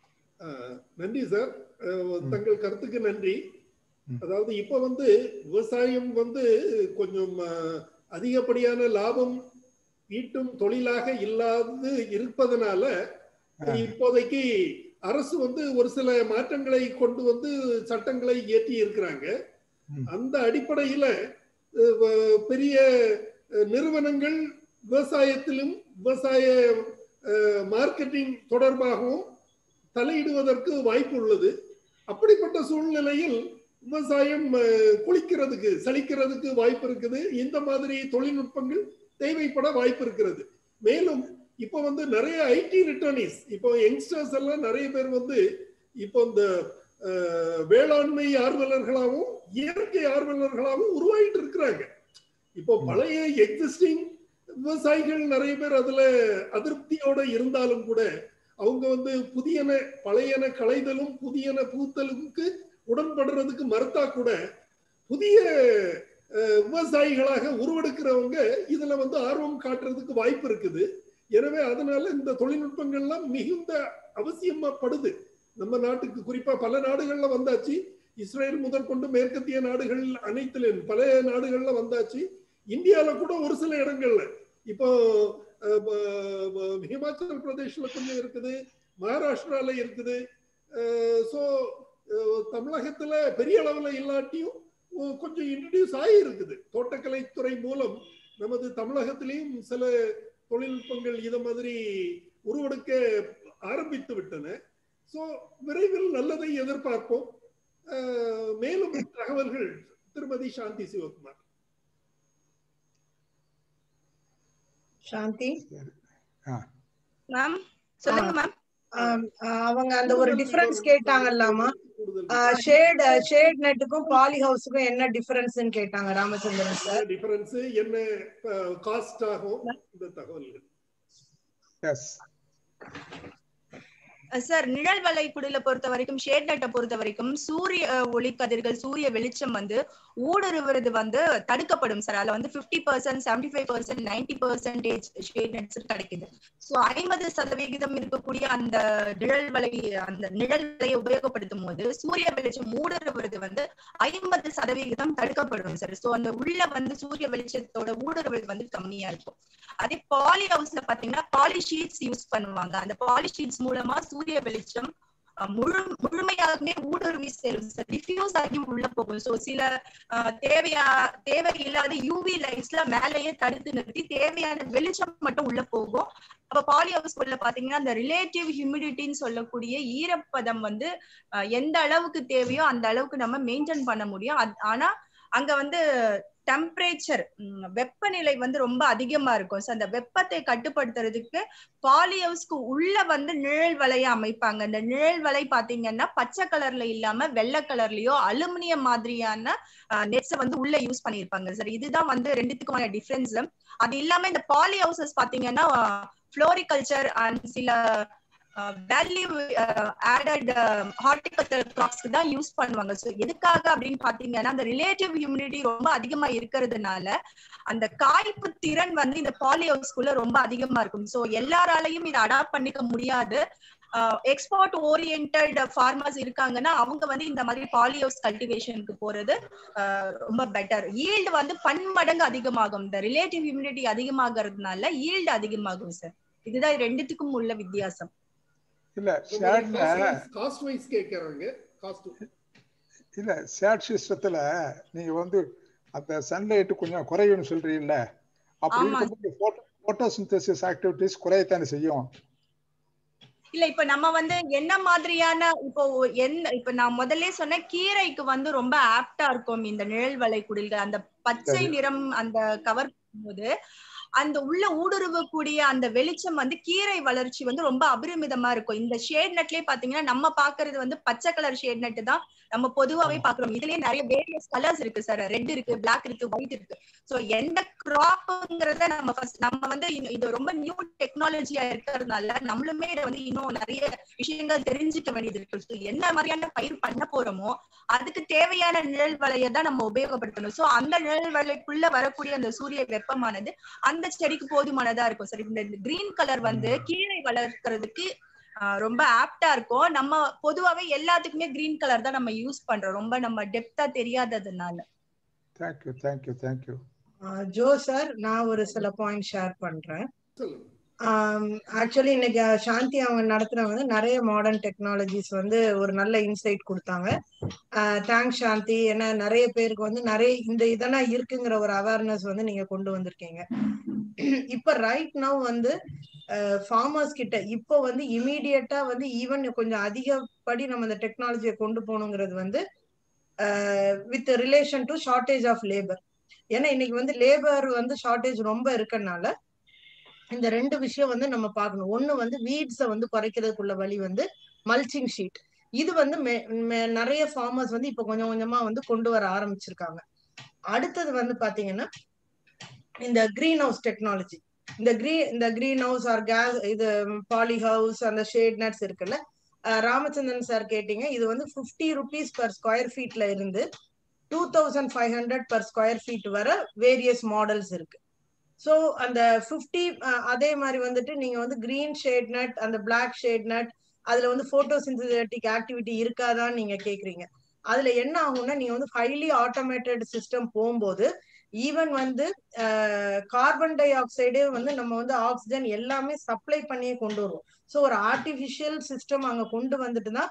ஆ, நன்றி சார் அஹ், தங்கள் கருத்துக்கு நன்றி ம். அதாவது இப்ப வந்து விவசாயம் வந்து கொஞ்சம் அஹ், அதிகப்படியான லாபம் ஈட்டும் தொழிலாக இல்லாது இருப்பதனால ஆ. இப்போதைக்கு அரசு வந்து ஒரு சில மாற்றங்களை கொண்டு வந்து சட்டங்களை இயற்றி இருக்கிறாங்க ம். அந்த அடிப்படையில அஹ், வ- பெரிய அஹ், நிறுவனங்கள் விவசாயத்திலும் விவசாய மார்க்கெட்டிங் தொடர்பாகவும் தலையிடுவதற்கு வாய்ப்பு உள்ளது அப்படிப்பட்ட சூழ்நிலையில் விவசாயம் அஹ், குளிக்கிறதுக்கு சலிக்கிறதுக்கு வாய்ப்பு இருக்குது இந்த மாதிரி தொழில்நுட்பங்கள் தேவைப்பட வாய்ப்பு இருக்கிறது மேலும் இப்போ வந்து நிறைய ஐடி ரிட்டர்னிஸ் இப்போ யங்ஸ்டர்ஸ் எல்லாம் நிறைய பேர் வந்து இப்போ இந்த அஹ், வேளாண்மை ஆர்வலர்களாகவும் இயற்கை ஆர்வலர்களாகவும் உருவாகிட்டு இருக்கிறாங்க இப்போ பழைய எக்ஸிஸ்டிங் விவசாயிகள் நிறைய பேர் அதுல அதிருப்தியோட இருந்தாலும் கூட அவங்க வந்து புதியன பழையன களைதலும் புதியன பூத்தலுக்கு உடன்படுறதுக்கு மறுத்தா கூட புதிய அஹ், விவசாயிகளாக உருவெடுக்கிறவங்க இதுல வந்து ஆர்வம் காட்டுறதுக்கு வாய்ப்பு இருக்குது எனவே அதனால இந்த தொழில்நுட்பங்கள்லாம் மிகுந்த அவசியமாப்படுது நம்ம நாட்டுக்கு குறிப்பா பல நாடுகள்ல வந்தாச்சு இஸ்ரேல் முதற்கொண்டு மேற்கத்திய நாடுகள் அனைத்திலும் பல நாடுகள்ல வந்தாச்சு இந்தியால கூட ஒரு சில இடங்கள்ல இப்போ அஹ், ப- ப- ஹிமாச்சல் பிரதேஷ்ல கொஞ்சம் இருக்குது மகாராஷ்டிரால இருக்குது ஸோ தமிழகத்துல பெரிய அளவுல இல்லாட்டியும் ஒ- கொஞ்சம் இன்ட்ரடியூஸ் ஆகி இருக்குது தோட்டக்கலைத்துறை மூலம் நமது தமிழகத்திலையும் சில தொழில்நுட்பங்கள் இத மாதிரி உருவெடுக்க ஆரம்பித்து விட்டன ஸோ விரைவில் நல்லதை எதிர்பார்ப்போம் அஹ், மேலும் தகவல்கள் திருமதி சாந்தி சிவகுமார் சாந்தி மேம் சொல்லுங்க மேம் ஆம், ஆஹ் அவங்க அந்த ஒரு டிஃபரன்ஸ் கேட்டாங்கல்லாமா கூடுதல் ஷேட் ஷேட் நெட்டுக்கும் பாலி ஹவுஸுக்கும் என்ன டிஃபரன்ஸ்னு கேட்டாங்க ராமச்சந்திரன் சார் டிஃபரன்ஸ் என்ன காஸ்ட் ஆகும் இந்த தகவல்கள் எஸ் சார் நிழல் வளைகுடில பொறுத்த வரைக்கும் ஷேட் நெட்டை பொறுத்த வரைக்கும் சூரிய அஹ், ஒளிக்கதிர்கள் சூரிய வெளிச்சம் வந்து ஊடுருவுறது வந்து தடுக்கப்படும் சார் அதுல வந்து fifty percent seventy five percent ninety percentage shade nets கிடைக்குது ஸோ ஐம்பது சதவிகிதம் இருக்கக்கூடிய அந்த நிழல் வலை அந்த நிழல் வலையை உபயோகப்படுத்தும் போது சூரிய வெளிச்சம் ஊடுருவுறது வந்து ஐம்பது சதவிகிதம் தடுக்கப்படும் சார் ஸோ அந்த உள்ள வந்து சூரிய வெளிச்சத்தோட ஊடுருவது வந்து கம்மியா இருக்கும் அதே பாலி ஹவுஸ்ல பாத்தீங்கன்னா பாலி ஷீட்ஸ் யூஸ் பண்ணுவாங்க அந்த பாலி ஷீட்ஸ் மூலமா சூரிய வெளிச்சம் அஹ், முழு முழுமையாகவே ஊடுருவி செல்லும் சார் டிஃப்யூஸ் ஆகி உள்ள போகும் ஸோ சில அஹ், தேவையா தேவையில்லாத யூவி லைட்ஸ்ல மேலேயே தடுத்து நிறுத்தி தேவையான வெளிச்சம் மட்டும் உள்ள போகும் அப்ப பாலி ஹவுஸ் உள்ள பாத்தீங்கன்னா அந்த ரிலேட்டிவ் ஹியூமிடிட்டின்னு சொல்லக்கூடிய ஈரப்பதம் வந்து அஹ், எந்த அளவுக்கு தேவையோ அந்த அளவுக்கு நம்ம மெயின்டைன் பண்ண முடியும் அத்- ஆனா அங்க வந்து டெம்பரேச்சர் வெப்பநிலை வந்து ரொம்ப அதிகமா இருக்கும் ஸோ அந்த வெப்பத்தை கட்டுப்படுத்துறதுக்கு பாலி ஹவுஸ்க்கு உள்ள வந்து நிழல் வலைய அமைப்பாங்க இந்த நிழல் வலை பாத்தீங்கன்னா பச்சை கலர்ல இல்லாம வெள்ளை கலர்லயோ அலுமினியம் மாதிரியான நெட்ஸை வந்து உள்ள யூஸ் பண்ணியிருப்பாங்க சார் இதுதான் வந்து ரெண்டுத்துக்குமான டிஃபரன்ஸ் அது இல்லாம இந்த பாலி ஹவுசஸ் பாத்தீங்கன்னா ஃப்ளோரிகல்ச்சர் அண்ட் சில வேல்யூ ஆடட் ஹார்டிகல்ச்சர் கிராப்ஸ்க்கு தான் யூஸ் பண்ணுவாங்க ஸோ எதுக்காக அப்படின்னு பாத்தீங்கன்னா அந்த ரிலேட்டிவ் ஹியூமிடிட்டி ரொம்ப அதிகமா இருக்கிறதுனால அந்த காய்ப்பு திறன் வந்து இந்த பாலிஹவுஸ்குள்ள ரொம்ப அதிகமா இருக்கும் ஸோ எல்லாராலையும் இதை அடாப்ட் பண்ணிக்க முடியாது எக்ஸ்போர்ட் ஓரியன்ட் ஃபார்மர்ஸ் இருக்காங்கன்னா அவங்க வந்து இந்த மாதிரி பாலிஹவுஸ் கல்டிவேஷனுக்கு போறது ரொம்ப பெட்டர் ஈல்டு வந்து பன்மடங்கு அதிகமாகும் இந்த ரிலேட்டிவ் ஹியூமிடிட்டி அதிகமாகிறதுனால ஈல்டு அதிகமாகும் சார் இதுதான் ரெண்டுத்துக்கும் உள்ள வித்தியாசம் இல்ல ஷேட்ல காஸ்ட் வைஸ் கேக்குறாங்க காஸ்ட் இல்ல ஷேட் சிஸ்டத்துல நீங்க வந்து அந்த சன்லைட் கொஞ்சம் குறையும்னு சொல்றீங்கல்ல அப்படி ஆமா. இருக்கும்போது போட்டோசிந்தசிஸ் ஆக்டிவிட்டிஸ் குறையத்தானே செய்யும் இல்ல இப்ப நம்ம வந்து என்ன மாதிரியான இப்போ என்ன இப்ப நான் முதல்ல சொன்ன கீரைக்கு வந்து ரொம்ப ஆப்டா இருக்கும் இந்த நிழல் வலை குடில்கள் அந்த பச்சை சரி. நிறம் அந்த கவர் பண்ணும்போது அந்த உள்ள ஊடுருவக்கூடிய அந்த வெளிச்சம் வந்து கீரை வளர்ச்சி வந்து ரொம்ப அபரிமிதமா இருக்கும் இந்த ஷேட் நெட்லயே பாத்தீங்கன்னா நம்ம பாக்குறது வந்து பச்சை கலர் ஷேட் நெட் தான் நம்ம பொதுவாவே பாக்குறோம் இதுலயே நிறைய வேரியஸ் கலர்ஸ் இருக்கு சார் ரெட் இருக்கு பிளாக் இருக்கு ஒயிட் இருக்கு சோ எந்த கிராப்ங்கிறத நம்ம ஃபர்ஸ்ட் நம்ம வந்து இது- இது ரொம்ப நியூ டெக்னாலஜியா இருக்கிறதுனால நம்மளுமே இதை வந்து இன்னும் நிறைய விஷயங்கள் தெரிஞ்சுக்க வேண்டியது இருக்கு So, என்ன மாதிரியான பயிர் பண்ண போறோமோ அதுக்கு தேவையான நிழல் வலையை தான் நம்ம உபயோகப்படுத்தணும் சோ அந்த நிழல் வலைக்குள்ள வரக்கூடிய அந்த சூரிய வெப்பமானது அந்த செடிக்கு போதுமானதா இருக்கும் சரி இந்த கிரீன் கலர் வந்து கீரை வளர்க்கறதுக்கு ஆஹ், ரொம்ப ஆப்டா இருக்கும் நம்ம பொதுவாவே எல்லாத்துக்குமே கிரீன் கலர் தான் நம்ம யூஸ் பண்றோம் ரொம்ப நம்ம டெப்தா தெரியாததுனால thank you thank you thank you Joe sir நான் ஒரு சில பாயிண்ட் ஷேர் பண்றேன் சொல்லுங்க ஆக்சுவலி இன்னைக்கு அஹ், சாந்தி அவங்க நடத்துனவங்க வந்து நிறைய மாடர்ன் டெக்னாலஜிஸ் வந்து ஒரு நல்ல இன்சைட் கொடுத்தாங்க தேங்க்ஸ் சாந்தி ஏன்னா நிறைய பேருக்கு வந்து நிறைய இந்த இதெல்லாம் இருக்குங்கிற ஒரு அவேர்னஸ் வந்து நீங்க கொண்டு வந்திருக்கீங்க இப்ப ரைட் நவ் வந்து ஃபார்மர்ஸ் கிட்ட இப்போ வந்து இமீடியட்டா வந்து ஈவன் கொஞ்சம் அதிகப்படி நம்ம இந்த டெக்னாலஜியை கொண்டு போகணுங்கிறது வந்து with relation to shortage of labour ஏன்னா இன்னைக்கு வந்து லேபர் வந்து ஷார்டேஜ் ரொம்ப இருக்கறனால இந்த ரெண்டு விஷயம் வந்து நம்ம பார்க்கணும் ஒண்ணு வந்து வீட்ஸை வந்து குறைக்கிறதுக்குள்ள வழி வந்து மல்ச்சிங் ஷீட் இது வந்து மே- மே- நிறைய ஃபார்மர்ஸ் வந்து இப்ப கொஞ்சம் கொஞ்சமா வந்து கொண்டு வர ஆரம்பிச்சிருக்காங்க அடுத்தது வந்து பாத்தீங்கன்னா இந்த கிரீன் ஹவுஸ் டெக்னாலஜி இந்த கிரீன் இந்த கிரீன் ஹவுஸ் ஆர் கேஸ் இது பாலி ஹவுஸ் அந்த ஷேட் நட்ஸ் இருக்குல்ல அஹ் ராமச்சந்திரன் சார் கேட்டீங்க இது வந்து 50 ருபீஸ் பர் ஸ்கொயர் ஃபீட்ல இருந்து two thousand five hundred per square feet வர வேரியஸ் மாடல்ஸ் இருக்கு ஸோ அந்த ஃபிஃப்டி அதே மாதிரி வந்துட்டு நீங்க வந்து கிரீன் ஷேட் நட் அந்த பிளாக் ஷேட் நட் அதுல வந்து போட்டோ சிந்தட்டிக் ஆக்டிவிட்டி இருக்காதான்னு நீங்க கேக்குறீங்க அதுல என்ன ஆகும்னா நீங்க வந்து ஹைலி ஆட்டோமேட்டட் சிஸ்டம் போகும்போது ஈவன் வந்து கார்பன் டை ஆக்சைடு வந்து நம்ம வந்து ஆக்சிஜன் எல்லாமே சப்ளை பண்ணியே கொண்டு வருவோம் ஸோ ஒரு ஆர்டிஃபிஷியல் சிஸ்டம் அங்க கொண்டு வந்துட்டு தான்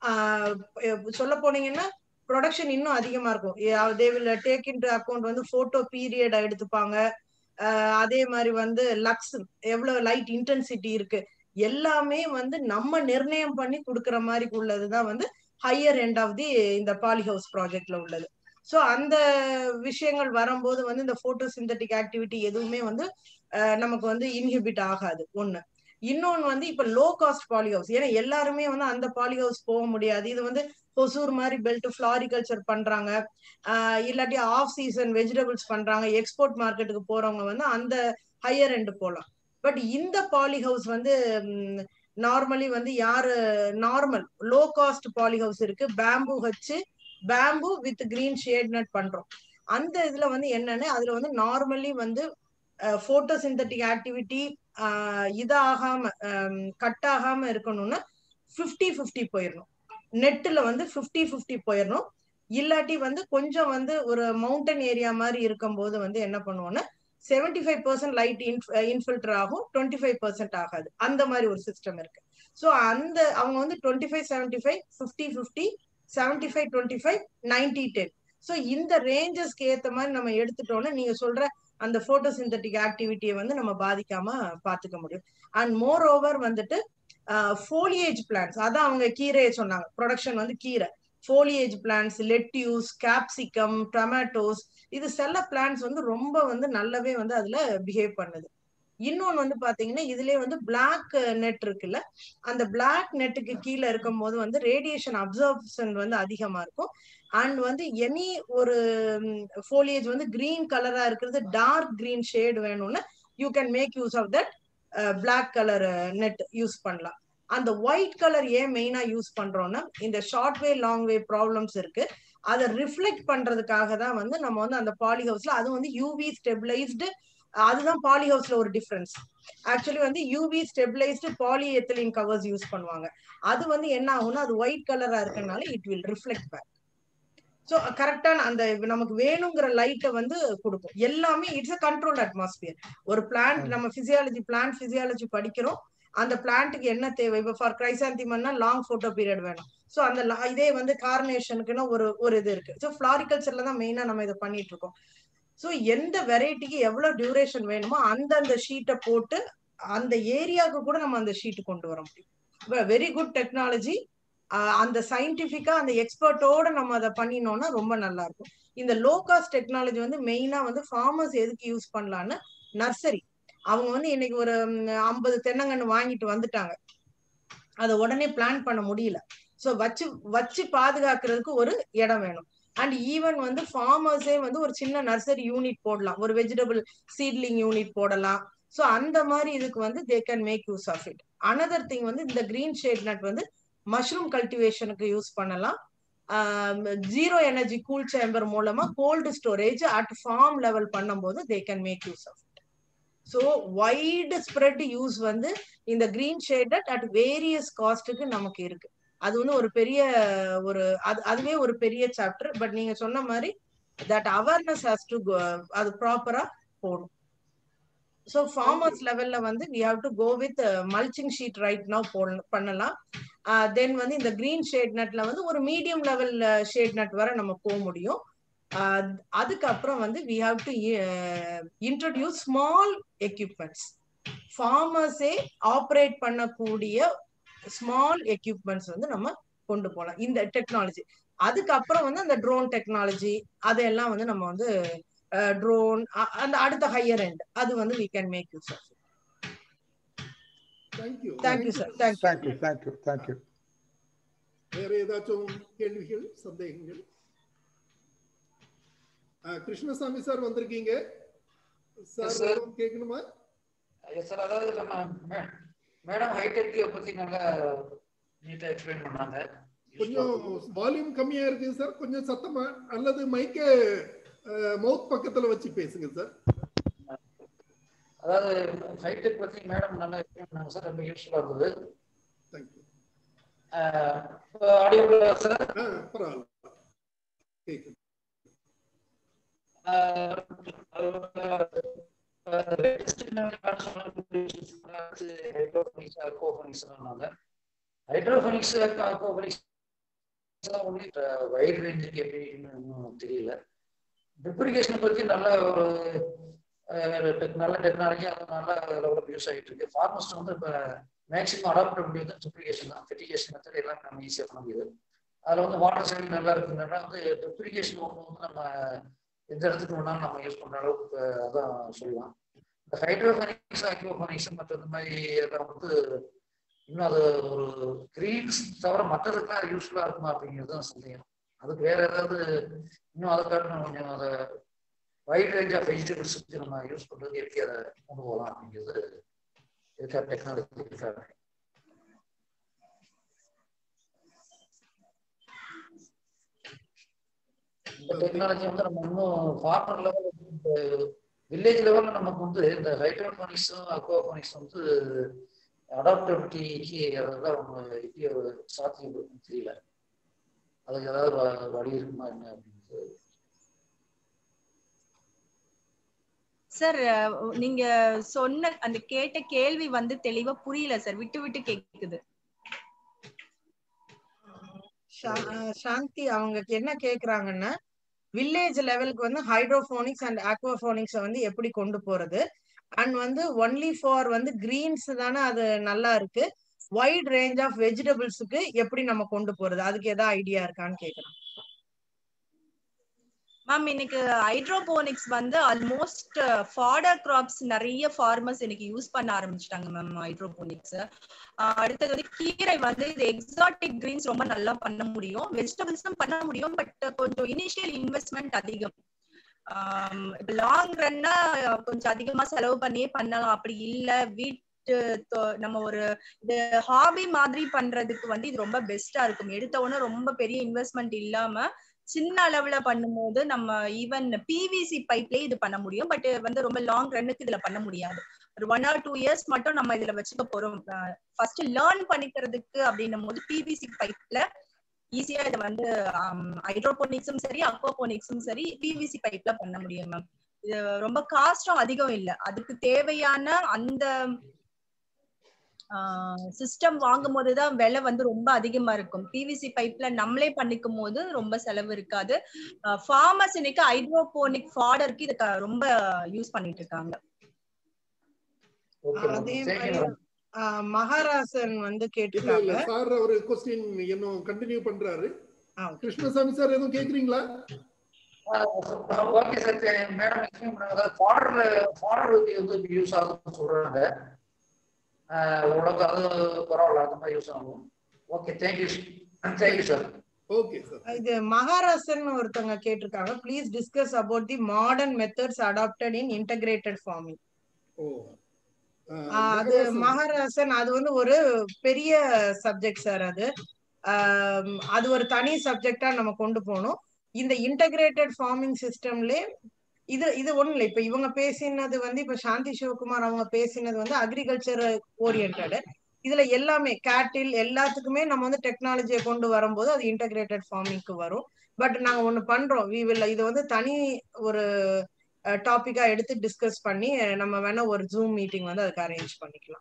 சொல்ல போனீங்கன்னா ப்ரொடக்ஷன் இன்னும் அதிகமா இருக்கும் they will take in account வந்து போட்டோ பீரியட் எடுத்துப்பாங்க ஆஹ் அதே மாதிரி வந்து லக்ஸ் எவ்வளவு லைட் இன்டென்சிட்டி இருக்கு எல்லாமே வந்து நம்ம நிர்ணயம் பண்ணி கொடுக்குற மாதிரி உள்ளதுதான் வந்து ஹையர் எண்ட் ஆஃப் தி இந்த பாலி ஹவுஸ் ப்ராஜெக்ட்ல உள்ளது ஸோ அந்த விஷயங்கள் வரும்போது வந்து இந்த போட்டோ சிந்தட்டிக் ஆக்டிவிட்டி எதுவுமே வந்து ஆஹ் நமக்கு வந்து இன்ஹிபிட் ஆகாது ஒண்ணு இன்னொன்னு வந்து இப்ப லோ காஸ்ட் பாலி ஹவுஸ் ஏன்னா எல்லாருமே வந்து அந்த பாலி ஹவுஸ் போக முடியாது இது வந்து ஹொசூர் மாதிரி பெல்ட் ஃபிளாரிகல்ச்சர் பண்றாங்க ஆஹ் இல்லாட்டி ஆஃப் சீசன் வெஜிடபிள்ஸ் பண்றாங்க எக்ஸ்போர்ட் மார்க்கெட்டுக்கு போறவங்க வந்து அந்த ஹையர் எண்ட் போகலாம் பட் இந்த பாலி ஹவுஸ் வந்து நார்மலி வந்து யாரு normal low cost poly house இருக்கு பேம்பு வச்சு bamboo with green shade net பண்றோம் அந்த இதுல வந்து என்னன்னு அதுல வந்து நார்மலி வந்து போட்டோ சிந்தட்டிக் ஆக்டிவிட்டி இதாகாம கட் ஆகாம இருக்கணும்னா ஃபிஃப்டி ஃபிஃப்டி போயிடணும் நெட்டுல வந்து ஃபிஃப்டி ஃபிஃப்டி போயிடணும் இல்லாட்டி வந்து கொஞ்சம் வந்து ஒரு மவுண்டன் ஏரியா மாதிரி இருக்கும்போது வந்து என்ன பண்ணுவோம்னா செவன்டி ஃபைவ் பர்சன்ட் லைட் இன்ஃபில்டர் ஆகும் டுவெண்ட்டி ஃபைவ் பர்சன்ட் ஆகாது அந்த மாதிரி ஒரு சிஸ்டம் இருக்கு ஸோ அந்த அவங்க வந்து twenty five seventy five fifty fifty seventy five twenty five ninety ten so இந்த ரேஞ்சஸ்க்கு ஏற்ற மாதிரி நம்ம எடுத்துட்டோம்னா நீங்க சொல்ற அந்த போட்டோ சிந்தட்டிக் ஆக்டிவிட்டியை வந்து நம்ம பாதிக்காம பாத்துக்க முடியும் அண்ட் மோர் ஓவர் வந்துட்டு ஃபோலியேஜ் பிளான்ஸ் அதான் அவங்க கீரையை சொன்னாங்க ப்ரொடக்ஷன் வந்து கீரை foliage plants lettuce capsicum tomatoes இது சில பிளான்ஸ் வந்து ரொம்ப வந்து நல்லாவே வந்து அதுல பிஹேவ் பண்ணுது இன்னொன்னு வந்து பாத்தீங்கன்னா இதுலயே வந்து பிளாக் நெட் இருக்குல்ல அந்த பிளாக் நெட்டுக்கு கீழே இருக்கும் போது வந்து ரேடியேஷன் அப்சர்ப்ஷன் வந்து அதிகமா இருக்கும் அண்ட் வந்து எனி ஒரு ஃபோலியேஜ் வந்து கிரீன் கலரா இருக்கிறது டார்க் கிரீன் ஷேட் வேணும்னா you can make use of that black colour net use பண்ணலாம் அந்த ஒயிட் கலர் ஏன் மெயினா யூஸ் பண்றோம்னா இந்த short wave long wave problems இருக்கு அதை ரிஃப்ளெக்ட் பண்றதுக்காக தான் வந்து நம்ம வந்து அந்த பாலி ஹவுஸ்ல அது வந்து யூவி ஸ்டெபிளைஸ்டு அதுதான் பாலி ஹவுஸ்ல ஒரு டிஃபரன்ஸ் ஆக்சுவலி வந்து UV stabilised polyethylene covers use பண்ணுவாங்க அது வந்து என்ன ஆகும்னா அது ஒயிட் கலரா இருக்கனால it will reflect back so கரெக்டான அந்த நமக்கு வேணுங்கிற லைட்டை வந்து கொடுக்கும் எல்லாமே இட்ஸ் அ கண்ட்ரோல் அட்மாஸ்பியர் ஒரு பிளான்ட் நம்ம பிசியாலஜி பிளான்ட் பிசியாலஜி படிக்கிறோம் அந்த பிளான்ட்டுக்கு என்ன தேவை இப்போ ஃபார் கிரைசாந்திமன்னா லாங் போட்டோ பீரியட் வேணும் ஸோ அந்த இதே வந்து கார்னேஷனுக்குன்னு ஒரு ஒரு இது இருக்கு ஸோ ஃபிளாரிகல்ச்சர்ல தான் மெயினா நம்ம இதை பண்ணிட்டு இருக்கோம் ஸோ எந்த வெரைட்டிக்கு எவ்வளவு டியூரேஷன் வேணுமோ அந்தந்த ஷீட்டை போட்டு அந்த ஏரியாவுக்கு கூட நம்ம அந்த ஷீட்டு கொண்டு வர முடியும் வெரி குட் டெக்னாலஜி அந்த சயின்டிபிக்கா அந்த எக்ஸ்பர்ட்டோட நம்ம அதை பண்ணினோம்னா ரொம்ப நல்லா இருக்கும் இந்த லோ காஸ்ட் டெக்னாலஜி வந்து மெயினா வந்து ஃபார்மர்ஸ் எதுக்கு யூஸ் பண்ணலான்னு நர்சரி அவங்க வந்து இன்னைக்கு ஒரு ஐம்பது தென்னங்கன்று வாங்கிட்டு வந்துட்டாங்க அதை உடனே பிளான் பண்ண முடியல ஸோ வச்சு வச்சு பாதுகாக்கிறதுக்கு ஒரு இடம் வேணும் அண்ட் ஈவன் வந்து ஃபார்மர்ஸே வந்து ஒரு சின்ன நர்சரி யூனிட் போடலாம் ஒரு வெஜிடபிள் சீட்லிங் யூனிட் போடலாம் ஸோ அந்த மாதிரி இதுக்கு வந்து they can make use of it another thing வந்து இந்த கிரீன் ஷேட் நட் வந்து மஷ்ரூம் கல்டிவேஷனுக்கு யூஸ் பண்ணலாம் ஜீரோ எனர்ஜி கூல் சேம்பர் மூலமா cold storage at farm level பண்ணும்போது they can make use of it so wide spread use வந்து இந்த கிரீன் ஷேடட் அட் வேரியஸ் காஸ்ட்டுக்கு நமக்கு இருக்கு அது வந்து ஒரு பெரிய ஒரு அது அதுவே ஒரு பெரிய சாப்டர் பட் நீங்க சொன்ன மாதிரி தட் அவேர்னஸ் ஹாஸ் டு அது ப்ராப்பரா போடும் ஸோ ஃபார்மர்ஸ் லெவல்ல வந்து we have to go with mulching sheet right now பண்ணலாம் தென் வந்து இந்த கிரீன் ஷேட் நட்ல வந்து ஒரு மீடியம் லெவல் ஷேட் நட் வரை நம்ம போக முடியும் அதுக்கப்புறம் வந்து we have to introduce small equipments ஃபார்மர்ஸே ஆப்ரேட் பண்ணக்கூடிய ஸ்மால் எக்யூப்மெண்ட்ஸ் வந்து நம்ம கொண்டு போகலாம் இந்த டெக்னாலஜி அதுக்கப்புறம் வந்து அந்த ட்ரோன் டெக்னாலஜி அதெல்லாம் வந்து நம்ம வந்து ட்ரோன் அந்த அடுத்த ஹையர் எண்ட் அது வந்து we can make use of thank you thank you sir thank you thank you thank you thank you வேற ஏதாச்சும் கேள்விகள் சந்தேகங்கள் கிருஷ்ணசாமி சார் வந்திருக்கீங்க சார் கேட்கணுமா எஸ் சார் அதாவது நம்ம மேடம் ஹைடெக் பத்தி நல்லா நீட்டா எக்ஸ்பிளைன் பண்ணாங்க கொஞ்சம் வால்யூம் கம்மியா இருக்கு சார் கொஞ்சம் சத்தமா அல்லது மைக்க மவுத் பக்கத்துல வச்சு பேசுங்க சார் அதாவது ஹைடெக் பத்தி மேடம் நல்லா எக்ஸ்பிளைன் பண்ணாங்க சார் ரொம்ப யூஸ்ஃபுல்லா இருந்தது தேங்க்யூ ஆடியோ சார் பரவாயில்ல கேக்குது ஹைட்ரோபோனிக்ஸ் அக்வாபோனிக்ஸ் ஒன்லி வைட் ரேஞ்சுக்கு எப்படின்னு இன்னும் தெரியல ட்ரிப்ரிகேஷனை பத்தி நல்ல ஒரு நல்ல டெக்னாலஜி அது நல்ல லெவலில் யூஸ் ஆகிட்டு இருக்கு ஃபார்மர்ஸ் வந்து இப்போ மேக்ஸிமம் அடாப்ட் பண்ண முடியாது ட்ரிப்ரிகேஷன் தான் ஃபெட்டிகேஷன் மெத்தட் எல்லாம் நம்ம ஈஸியாக பண்ண முடியாது அதில் வந்து வாட்டர் சேவிங் நல்லா இருக்குங்கன்னா வந்து ட்ரிப்ரிகேஷன் ஒன்று வந்து நம்ம எந்த இடத்துக்கு வேணாலும் நம்ம யூஸ் பண்ற அளவுக்கு அதான் சொல்லலாம் இந்த ஹைட்ரோபோனிக்ஸ் அக்யோபோனிக்ஸ் மற்ற இந்த மாதிரி எல்லாம் வந்து இன்னும் அது ஒரு கிரீன்ஸ் தவிர மற்றதுக்கெல்லாம் யூஸ்ஃபுல்லா இருக்குமா அப்படிங்கிறது தான் சந்தேகம் அதுக்கு வேற ஏதாவது இன்னும் அதை காட்டின கொஞ்சம் அதை வைட் ரேஞ்ச் ஆஃப் வெஜிடபிள்ஸ் வச்சு நம்ம யூஸ் பண்றது எப்படி அதை கொண்டு போகலாம் அப்படிங்கிறது இருக்கா டெக்னாலஜி இருக்கா இந்த டெக்னாலஜி வந்து நம்ம இன்னும் ஃபார்மர் லெவல் வில்லேஜ் லெவல்ல நமக்கு வந்து இந்த ஹைட்ரோபோனிக்ஸும் அக்வாபோனிக்ஸ் வந்து அடாப்டபிலிட்டிக்கு அதெல்லாம் அவங்க எப்படி ஒரு சாத்தியம் இருக்குன்னு தெரியல அதுக்கு ஏதாவது வழி இருக்குமா என்ன அப்படின்றது சார் நீங்க சொன்ன அந்த கேட்ட கேள்வி வந்து தெளிவா புரியல சார் விட்டு விட்டு கேக்குது சாந்தி அவங்க என்ன கேக்குறாங்கன்னா வில்லேஜ் லெவலுக்கு வந்து ஹைட்ரோபோனிக்ஸ் அண்ட் ஆக்வாபோனிக்ஸ் வந்து எப்படி கொண்டு போறது அண்ட் வந்து ஒன்லி ஃபார் வந்து கிரீன்ஸ் தானே அது நல்லா இருக்கு வைட் ரேஞ்ச் ஆஃப் வெஜிடபிள்ஸுக்கு எப்படி நம்ம கொண்டு போறது அதுக்கு ஏதாவது ஐடியா இருக்கான்னு கேக்குறேன் மேம் இன்னைக்கு ஹைட்ரோபோனிக்ஸ் வந்து ஆல்மோஸ்ட் ஃபாடர் கிராப்ஸ் நிறைய ஃபார்மர்ஸ் இன்னைக்கு யூஸ் பண்ண ஆரம்பிச்சிட்டாங்க மேம் ஹைட்ரோபோனிக்ஸ் அடுத்தது வந்து கீரை வந்து இது எக்ஸாட்டிக் கிரீன்ஸ் ரொம்ப நல்லா பண்ண முடியும் வெஜிடபிள்ஸும் பண்ண முடியும் பட் கொஞ்சம் இனிஷியல் இன்வெஸ்ட்மெண்ட் அதிகம் லாங் ரன்னா கொஞ்சம் அதிகமா செலவு பண்ணியே பண்ணலாம் அப்படி இல்ல வீட் நம்ம ஒரு இது ஹாபி மாதிரி பண்றதுக்கு வந்து இது ரொம்ப பெஸ்டா இருக்கும் எடுத்த உடனே ரொம்ப பெரிய இன்வெஸ்ட்மெண்ட் இல்லாம சின்ன அளவுல பண்ணும்போது நம்ம ஈவன் பிவிசி பைப்லயே இது பண்ண முடியும் பட் வந்து ரொம்ப லாங் ரன்னுக்கு இதுல பண்ண முடியாது ஒரு ஒன் ஆர் டூ இயர்ஸ் மட்டும் நம்ம இதுல வச்சுக்க போறோம் ஃபர்ஸ்ட் லேர்ன் பண்ணிக்கிறதுக்கு அப்படின்னும் போது பிவிசி பைப்ல ஈஸியா இதை வந்து ஹைட்ரோபோனிக்ஸும் சரி அக்வாபோனிக்ஸும் சரி பிவிசி பைப்ல பண்ண முடியும் மேம் இது ரொம்ப காஸ்டும் அதிகம் இல்ல அதுக்கு தேவையான அந்த சிஸ்டம் வாங்கும் போதுதான் விலை வந்து ரொம்ப அதிகமா இருக்கும் பிவிசி பைப்ல நம்மளே பண்ணிக்கும் போது ரொம்ப செலவு இருக்காது ஃபார்மர்ஸ் இன்னைக்கு ஹைட்ரோபோனிக் ஃபாடருக்கு இத ரொம்ப யூஸ் பண்ணிட்டு இருக்காங்க அதே மாதிரி மகாராசன் வந்து இல்ல கேட்டிருக்காங்க இல்ல சார் ஒரு கொஸ்டின் இன்னும் கண்டினியூ பண்றாரு ஆ. கிருஷ்ணசாமி சார் எதுவும் கேக்குறீங்களா ஓகே சார் மேடம் எக்ஸ்பிளைன் பண்ணாங்க ஃபாடர் ஃபாடர் வந்து யூஸ் ஆகும்னு சொல்றாங்க உலக அது பரவாயில்ல அந்த மாதிரி யூஸ் ஆகும் okay thank you thank you sir okay sir இது மகாராசன் ஒருத்தவங்க கேட்டிருக்காங்க please discuss about the modern methods adapted in integrated farming ஓ அது மகாராசன் அது வந்து ஒரு பெரிய சப்ஜெக்ட் சார் அது ஆம், அது ஒரு தனி சப்ஜெக்டா நம்ம கொண்டு போகணும் இந்த இன்டகிரேட்டட் ஃபார்மிங் சிஸ்டம்ல இது இது ஒண்ணு இல்லை இப்ப இவங்க பேசினது வந்து இப்ப சாந்தி சிவகுமார் அவங்க பேசினது வந்து அக்ரிகல்ச்சர் ஓரியன்டட் இதுல எல்லாமே கேட்டில் எல்லாத்துக்குமே நம்ம வந்து டெக்னாலஜியை கொண்டு வரும்போது அது இன்டகிரேட்டட் ஃபார்மிங்க்கு வரும் பட் நாங்க ஒண்ணு பண்றோம் வி வில் இது வந்து தனி ஒரு டாபிக்கா எடுத்து டிஸ்கஸ் பண்ணி நம்ம வேணா ஒரு ஜூம் மீட்டிங் வந்து அதுக்கு அரேஞ்ச் பண்ணிக்கலாம்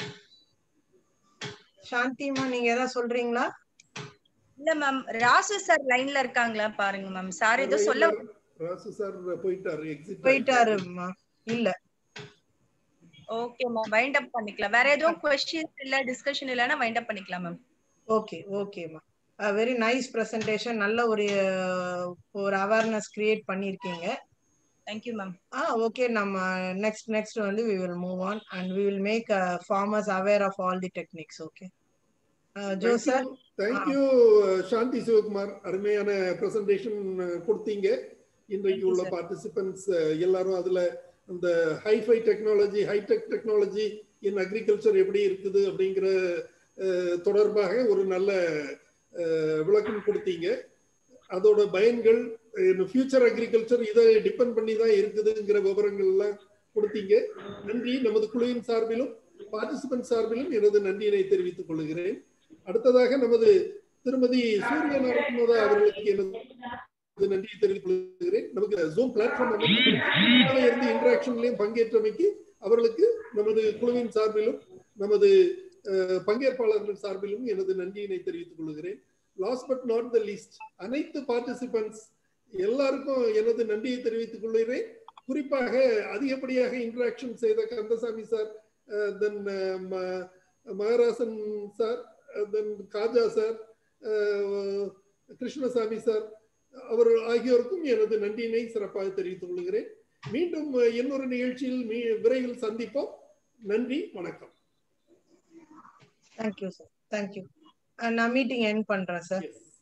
சாந்திமா நீங்க ஏதாவது சொல்றீங்களா இல்ல மேம் ராசு சார் லைன்ல இருக்காங்களா பாருங்க மேம் சார் ஏதோ சொல்ல ராசு சார் போயிட்டாரு எக்ஸிட் போயிட்டாருமா இல்ல ஓகே மேம் வைண்ட் அப் பண்ணிக்கலாம் வேற எதுவும் கொஸ்டின்ஸ் இல்ல டிஸ்கஷன் இல்லனா வைண்ட் அப் பண்ணிக்கலாம் மேம் ஓகே ஓகேம்மா வெரி நைஸ் பிரசன்டேஷன் நல்ல ஒரு அஹ், ஒரு அவேர்னஸ் கிரியேட் பண்ணிருக்கீங்க தேங்க்யூ மேம் ஆ ஓகே நம்ம நெக்ஸ்ட் நெக்ஸ்ட் வந்து we will move on and we will make farmers aware of all the techniques okay Joe sir thank you Shanthi Sivakumar அருமையான பிரசன்டேஷன் கொடுத்தீங்க இன்றைக்கு உள்ள பார்ட்டிசிபென்ட்ஸ் எல்லாரும் அதுல அந்த hi-fi technology hi-tech technology in agriculture எப்படி இருக்குது அப்படிங்கிற அஹ், தொடர்பாக ஒரு நல்ல அஹ், விளக்கம் கொடுத்தீங்க அதோட பயன்கள் ஃபியூச்சர் அக்ரிகல்ச்சர் இதை டிபெண்ட் பண்ணி தான் இருக்குதுங்கிற விவரங்கள் எல்லாம் கொடுத்தீங்க நன்றி நமது குழுவின் சார்பிலும் பார்ட்டிசிபென்ட் சார்பிலும் எனது நன்றியினை தெரிவித்துக் கொள்கிறேன் அடுத்ததாக நமது திருமதி சூரிய நரசிம்மதா அவர்களுக்கு எனது நன்றியை தெரிவித்துக் கொள்கிறேன் நமக்கு ஜூம் பிளாட்ஃபார்ம் இருந்து இன்டராக்ஷன்லயும் பங்கேற்றமைக்கு அவர்களுக்கு நமது குழுவின் சார்பிலும் நமது அஹ், பங்கேற்பாளர்கள் சார்பிலும் எனது நன்றியினை தெரிவித்துக் கொள்கிறேன் last but not the least அனைத்து பார்ட்டிசிபென்ட்ஸ் எல்லாருக்கும் எனது நன்றியை தெரிவித்துக் கொள்கிறேன் குறிப்பாக அதிகப்படியாக இன்டராக்ஷன் செய்த Kandasamy sir then Maharasan sir then Khaja sir Krishnasamy sir அவர் ஆகியோருக்கும் எனது நன்றியினை சிறப்பாக தெரிவித்துக் கொள்கிறேன் மீண்டும் அஹ், இன்னொரு நிகழ்ச்சியில் மீ- விரைவில் சந்திப்போம் நன்றி வணக்கம் தேங்க்யூ சார் தேங்க்யூ நான் மீட்டிங் எண்ட் பண்றேன் சார் Yes.